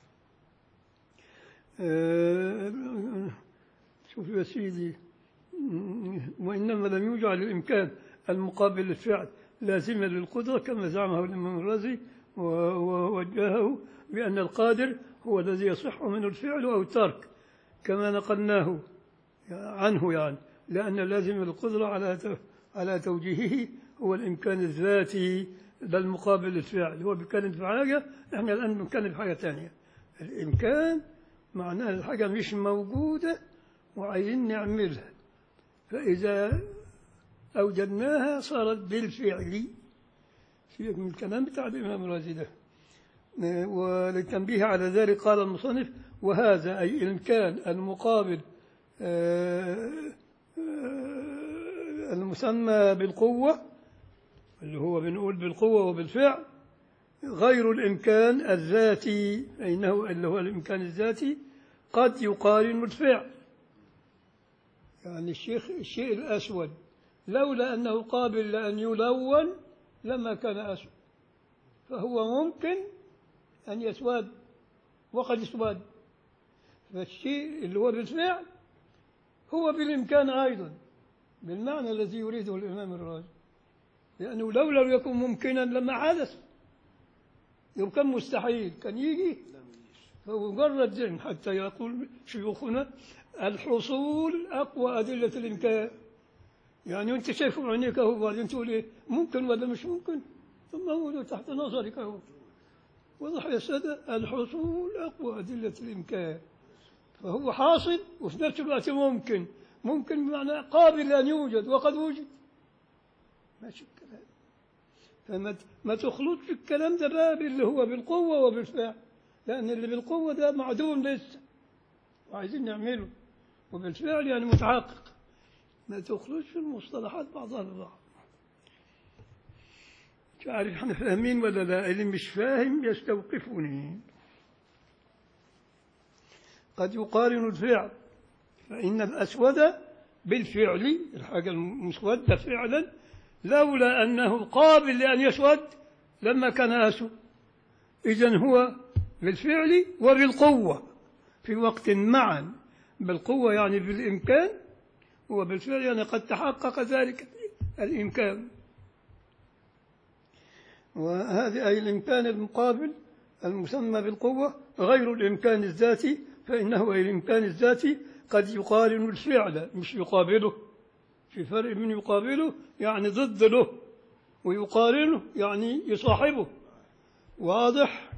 آه، شوف يا سيدي وإنما لم يجعل الإمكان المقابل للفعل لازما للقدرة كما زعمه الإمام الرازي و- ووجهه بأن القادر هو الذي يصح منه الفعل أو الترك كما نقلناه عنه يعني لأن لازم القدرة على ت- على توجيهه هو الإمكان الذاتي بل مقابل للفعل هو بيتكلم في حاجة احنا الآن بنتكلم في حاجة ثانية الإمكان معناه الحاجة مش موجودة وعايزين نعملها فإذا أوجدناها صارت بالفعل سيبك من الكلام بتاع الإمام الرازي ده وللتنبيه على ذلك قال المصنف وهذا أي الإمكان المقابل آه، آه، المسمى بالقوة اللي هو بنقول بالقوة وبالفعل غير الإمكان الذاتي فإنه اللي هو الإمكان الذاتي قد يقارن الفعل يعني الشيخ الشيء الأسود لولا أنه قابل لأن يلون لما كان أسود فهو ممكن أن يسود وقد اسود فالشيء اللي هو بالفعل هو بالإمكان أيضا بالمعنى الذي يريده الإمام الرازي لأنه لو لم يكن ممكنا لما حدث لو كان مستحيل كان يجي فهو مجرد ذهن حتى يقول شيوخنا الحصول أقوى أدلة الإمكان يعني أنت شايفه بعينيك أهو بعدين تقول إيه ممكن ولا مش ممكن ثم هو تحت نظرك أهو واضح يا سادة الحصول أقوى أدلة الإمكان فهو حاصل وفي نفس الوقت ممكن ممكن بمعنى قابل أن يوجد وقد وجد ماشي الكلام فما ما تخلطش الكلام ده بقى باللي هو بالقوة وبالفعل لأن اللي بالقوة ده معدوم لسه وعايزين نعمله وبالفعل يعني متحقق ما تخلطش المصطلحات بعضها ببعض مش عارف احنا فاهمين ولا لا اللي مش فاهم يستوقفني قد يقارن الفعل فإن الأسود بالفعل الحاجة المسودة فعلا لولا أنه قابل لأن يسود لما كان أسود إذا هو بالفعل وبالقوة في وقت معا بالقوة يعني بالإمكان وبالفعل يعني قد تحقق ذلك الإمكان وهذا أي الإمكان المقابل المسمى بالقوة غير الإمكان الذاتي فإنه أي الإمكان الذاتي قد يقارن الفعل مش يقابله في فرق من يقابله يعني ضد له ويقارنه يعني يصاحبه واضح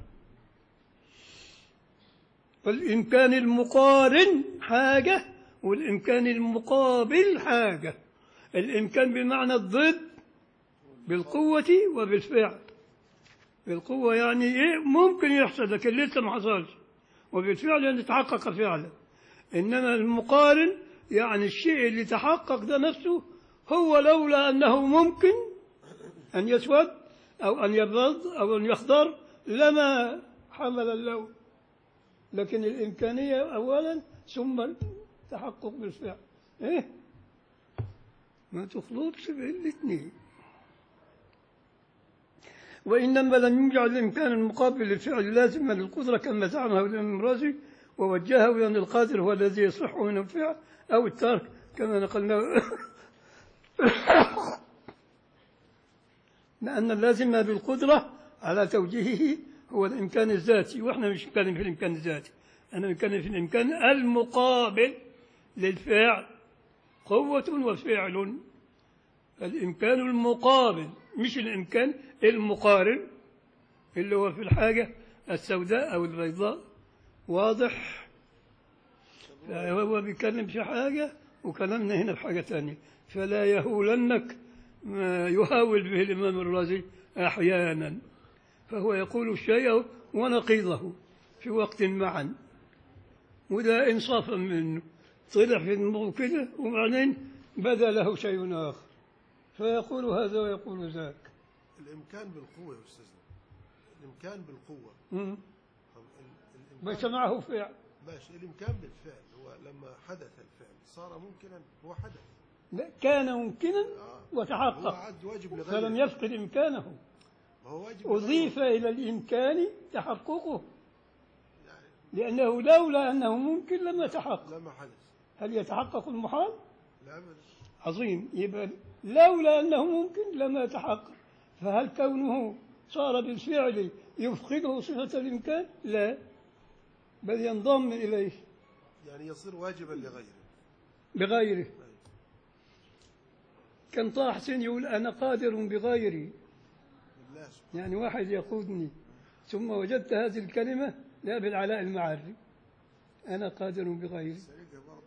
فالإمكان المقارن حاجة والإمكان المقابل حاجة الإمكان بمعنى الضد بالقوة وبالفعل بالقوة يعني إيه ممكن يحصل لكن لسه ما حصلش وبالفعل يعني تحقق فعلا إنما المقارن يعني الشيء اللي تحقق ده نفسه هو لولا أنه ممكن أن يسود أو أن يبيض أو أن يخضر لما حمل اللون لكن الإمكانية أولا ثم التحقق بالفعل إيه ما تخلطش بين الاثنين وإنما لم يجعل الإمكان المقابل للفعل لازما للقدرة كما زعمه الإمام الرازي ووجهه بأن القادر هو الذي يصح من الفعل أو الترك كما نقلنا لأن اللازم بالقدرة على توجيهه هو الإمكان الذاتي وإحنا مش نتكلم في الإمكان الذاتي أنا نتكلم في الإمكان المقابل للفعل قوة وفعل الإمكان المقابل مش الإمكان المقارن اللي هو في الحاجة السوداء أو البيضاء واضح هو بيتكلم في حاجة وكلامنا هنا في حاجة ثانية فلا يهولنك ما يهاول به الإمام الرازي أحيانا فهو يقول الشيء ونقيضه في وقت معا وده إنصافا منه طلع في دماغه كده وبعدين بدا له شيء آخر فيقول هذا ويقول ذاك الإمكان بالقوة يا أستاذنا الإمكان بالقوة مم. طب ال- الإمكان ليس معه فعل ماشي الإمكان بالفعل هو لما حدث الفعل صار ممكنا هو حدث لا كان ممكنا آه. هو وتحقق عد واجب فلم لغيره يفقد إمكانه ما هو واجب أضيف لغيره. إلى الإمكان تحققه يعني لأنه لولا أنه ممكن لم يتحقق لما حدث هل يتحقق المحال؟ لا أبدا عظيم يبقى لولا أنه ممكن لما يتحقق فهل كونه صار بالفعل يفقده صفة الإمكان؟ لا بل ينضم إليه يعني يصير واجبا لغيره بغيره كان طه حسين يقول أنا قادر بغيري بالله سبحانه يعني واحد يقودني ثم وجدت هذه الكلمة لأبي العلاء المعري أنا قادر بغيري سرقة برضه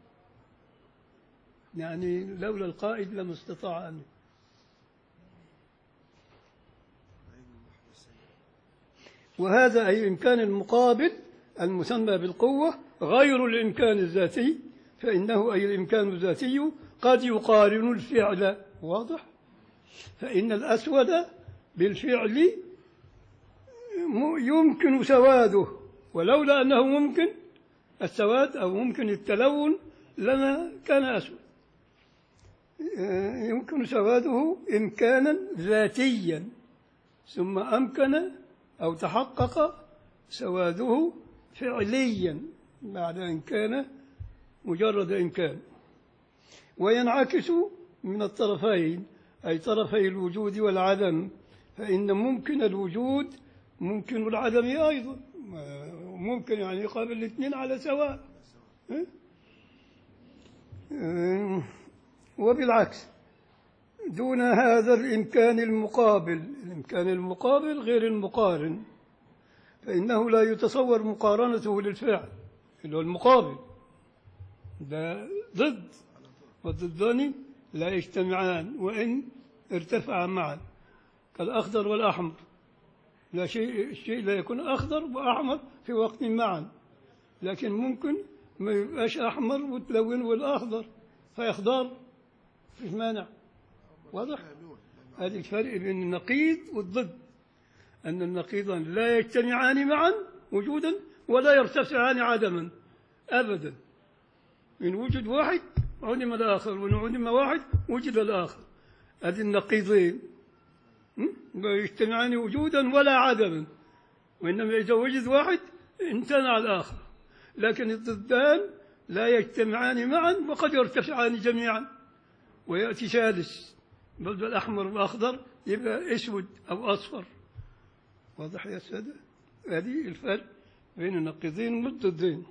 يعني لولا القائد لما استطاع أن عين المحبسين وهذا أي الإمكان المقابل المسمى بالقوة غير الإمكان الذاتي فإنه أي الإمكان الذاتي قد يقارن الفعل واضح فإن الأسود بالفعل م- يمكن سواده ولولا أنه ممكن السواد أو ممكن التلون لما كان أسود آه، يمكن سواده إمكانا ذاتيا ثم أمكن أو تحقق سواده فعليا بعد أن كان مجرد إمكان وينعكس من الطرفين أي طرفي الوجود والعدم فإن ممكن الوجود ممكن العدم أيضا ممكن يعني يقابل الاثنين على سواء ها؟ آه، وبالعكس دون هذا الإمكان المقابل الإمكان المقابل غير المقارن فإنه لا يتصور مقارنته للفعل اللي هو المقابل ده ضد والضدان لا يجتمعان وإن ارتفعا معا كالأخضر والأحمر لا شيء الشيء لا يكون أخضر وأحمر في وقت معا لكن ممكن ما يبقاش أحمر وتلونه بالأخضر فيخضر فيش مانع واضح هذا الفرق بين النقيض والضد أن النقيضان لا يجتمعان معا وجودا ولا يرتفعان عدما أبدا إن وجد واحد علم الآخر وإن علم واحد وجد الآخر هذه النقيضين م? لا يجتمعان وجودا ولا عدما وإنما إذا وجد واحد امتنع الآخر لكن الضدان لا يجتمعان معا وقد يرتفعان جميعا ويأتي ثالث بدل الأحمر والأخضر يبقى أسود أو أصفر واضح يا سادة هذه الفرق بين النقيضين والضدين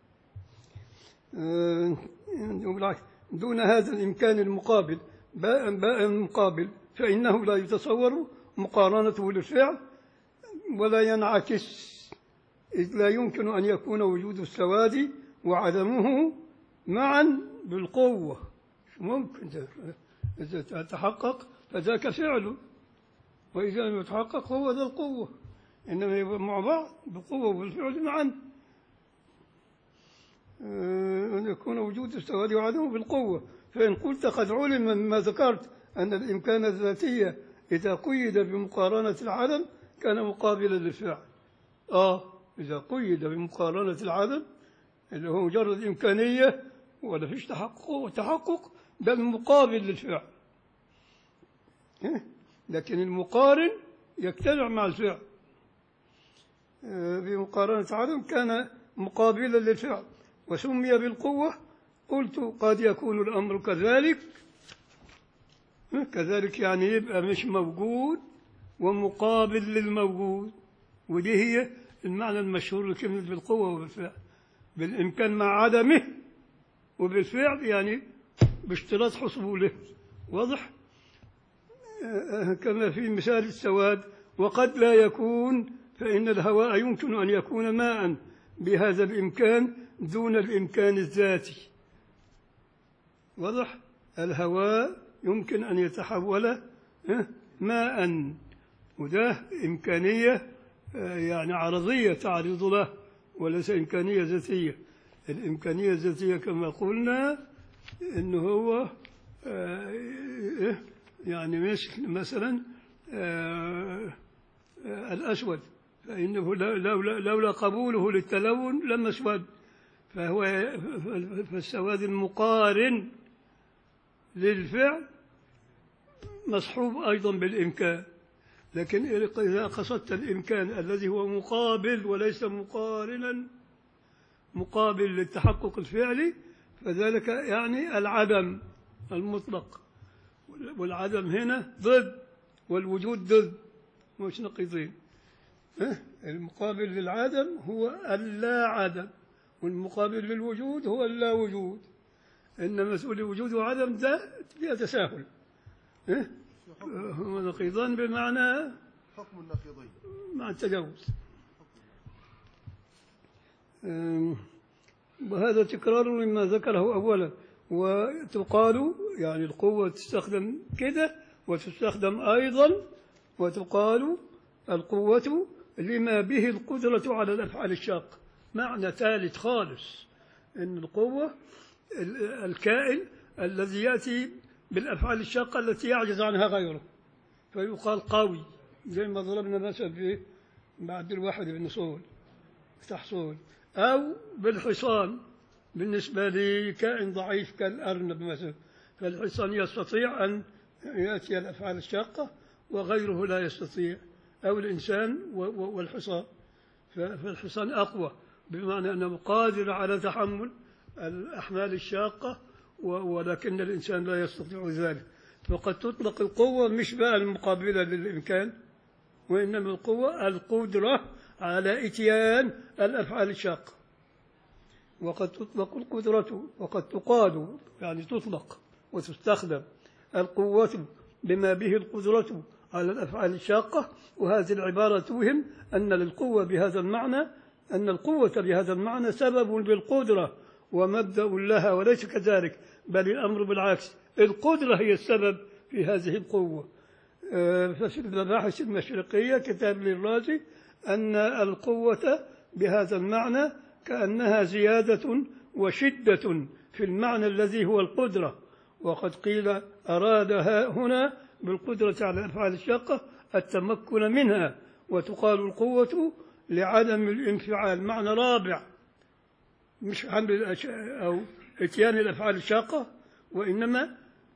آه، بالعكس دون هذا الإمكان المقابل باء باء مقابل فإنه لا يتصور مقارنته للفعل ولا ينعكس إذ لا يمكن أن يكون وجود السواد وعدمه معا بالقوة مش ممكن ده. إذا تحقق فذاك فعله وإذا لم يتحقق هو ذا القوة إنما يبقى مع بعض بالقوة وبالفعل معا آه، أن يكون وجود السواد وعدمه بالقوة فإن قلت قد علم مما ذكرت أن الإمكان الذاتي إذا قيد بمقارنة العدم كان مقابلا للفعل آه إذا قيد بمقارنة العدم اللي هو مجرد إمكانية ولا فيش تحقق تحقق بل مقابل للفعل إيه؟ لكن المقارن يجتمع مع الفعل آه، بمقارنة عدم كان مقابلا للفعل وسمي بالقوة قلت قد يكون الأمر كذلك إيه؟ كذلك يعني يبقى مش موجود ومقابل للموجود ودي هي المعنى المشهور لكلمة بالقوة وبالفعل بالإمكان مع عدمه وبالفعل يعني باشتراط حصوله واضح آه، كما في مثال السواد وقد لا يكون فإن الهواء يمكن أن يكون ماء بهذا الإمكان دون الإمكان الذاتي واضح الهواء يمكن أن يتحول آه، ماء وده إمكانية آه، يعني عرضية تعرض له وليس إمكانية ذاتية الإمكانية الذاتية كما قلنا إنه هو آه، يعني مثل مثلا آه، آه، الأسود فإنه لو- لولا لولا قبوله للتلون لما اسود فهو فالسواد المقارن للفعل مصحوب أيضا بالإمكان لكن إذا قصدت الإمكان الذي هو مقابل وليس مقارنا مقابل للتحقق الفعلي فذلك يعني العدم المطلق والعدم هنا ضد والوجود ضد مش نقيضين إيه؟ المقابل للعدم هو اللا عدم والمقابل للوجود هو اللا وجود إن مسؤول الوجود وعدم ده فيها تساهل إيه؟ في حكم, هما نقيضان بمعنى حكم النقيضين مع التجاوز أم، وهذا تكرار مما ذكره أولا وتقال يعني القوة تستخدم كده وتستخدم أيضا وتقال القوة لما به القدرة على الأفعال الشاقة معنى ثالث خالص أن القوة ال- الكائن الذي يأتي بالأفعال الشاقة التي يعجز عنها غيره فيقال قوي زي ما ضربنا مثل في بعد الواحد بن صول فتح صول أو بالحصان بالنسبة لكائن ضعيف كالأرنب مثلا فالحصان يستطيع أن يأتي الأفعال الشاقة وغيره لا يستطيع أو الإنسان و- و- والحصان ف- فالحصان أقوى بمعنى أنه قادر على تحمل الأحمال الشاقة و- ولكن الإنسان لا يستطيع ذلك فقد تطلق القوة مش بقى المقابلة للإمكان وإنما القوة القدرة على إتيان الأفعال الشاقة وقد تطلق القدرة وقد تقاد يعني تطلق وتستخدم القوة بما به القدرة على الأفعال الشاقة وهذه العبارة توهم أن للقوة بهذا المعنى أن القوة بهذا المعنى سبب بالقدرة ومبدأ لها وليس كذلك بل الأمر بالعكس القدرة هي السبب في هذه القوة آه، ففي المباحث المشرقية كتاب للرازي أن القوة بهذا المعنى كأنها زيادة وشدة في المعنى الذي هو القدرة وقد قيل أرادها هنا بالقدرة على الأفعال الشاقة التمكن منها وتقال القوة لعدم الانفعال معنى رابع مش حمل الأشياء أو إتيان الأفعال الشاقة وإنما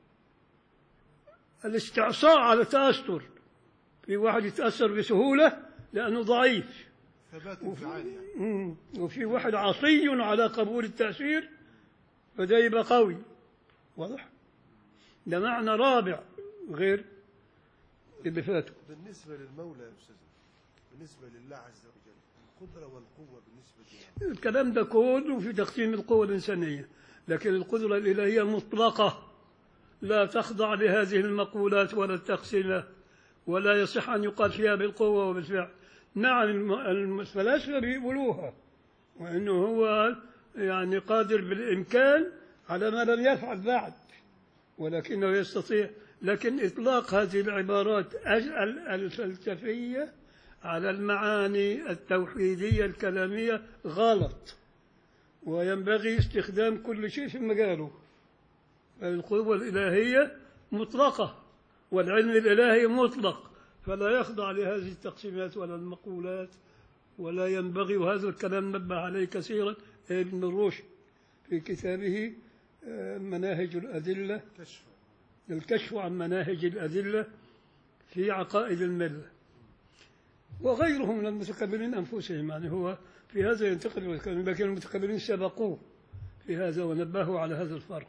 الاستعصاء على التأثر في واحد يتأثر بسهولة لأنه ضعيف ثبات انفعالي يعني مم. وفي واحد عصي على قبول التأثير فده يبقى قوي واضح ده معنى رابع غير اللي فاتوا بالنسبة للمولى يا أستاذ بالنسبة لله عز وجل القدرة والقوة بالنسبة له الكلام ده كله في تقسيم القوة الإنسانية لكن القدرة الإلهية مطلقة لا تخضع لهذه المقولات ولا التقسيمات ولا يصح أن يقال فيها بالقوة وبالفعل نعم الم- الفلاسفة بيقولوها وأنه هو يعني قادر بالإمكان على ما لم يفعل بعد ولكنه يستطيع لكن إطلاق هذه العبارات أج- ال- الفلسفية على المعاني التوحيدية الكلامية غلط وينبغي استخدام كل شيء في مجاله القوة الإلهية مطلقة والعلم الإلهي مطلق فلا يخضع لهذه التقسيمات ولا المقولات ولا ينبغي وهذا الكلام نبه عليه كثيرا ابن رشد في كتابه آه، مناهج الأدلة كشف الكشف عن مناهج الأدلة في عقائد الملة وغيرهم من المتكبرين أنفسهم يعني هو في هذا ينتقل إلى الكلام لكن المتكبرين سبقوه في هذا ونبهوا على هذا الفرق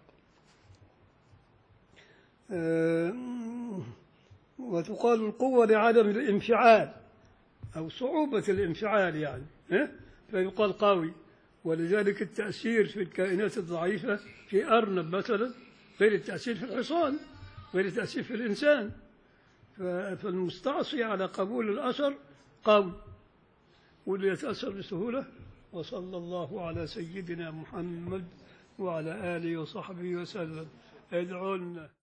آه، وتقال القوة لعدم الانفعال أو صعوبة الانفعال يعني إيه؟ فيقال قوي ولذلك التأثير في الكائنات الضعيفة في أرنب مثلا غير التأثير في الحصان غير التأثير في الإنسان ف- فالمستعصي على قبول الأثر قوي واللي يتأثر بسهولة وصلى الله على سيدنا محمد وعلى آله وصحبه وسلم ادعوا لنا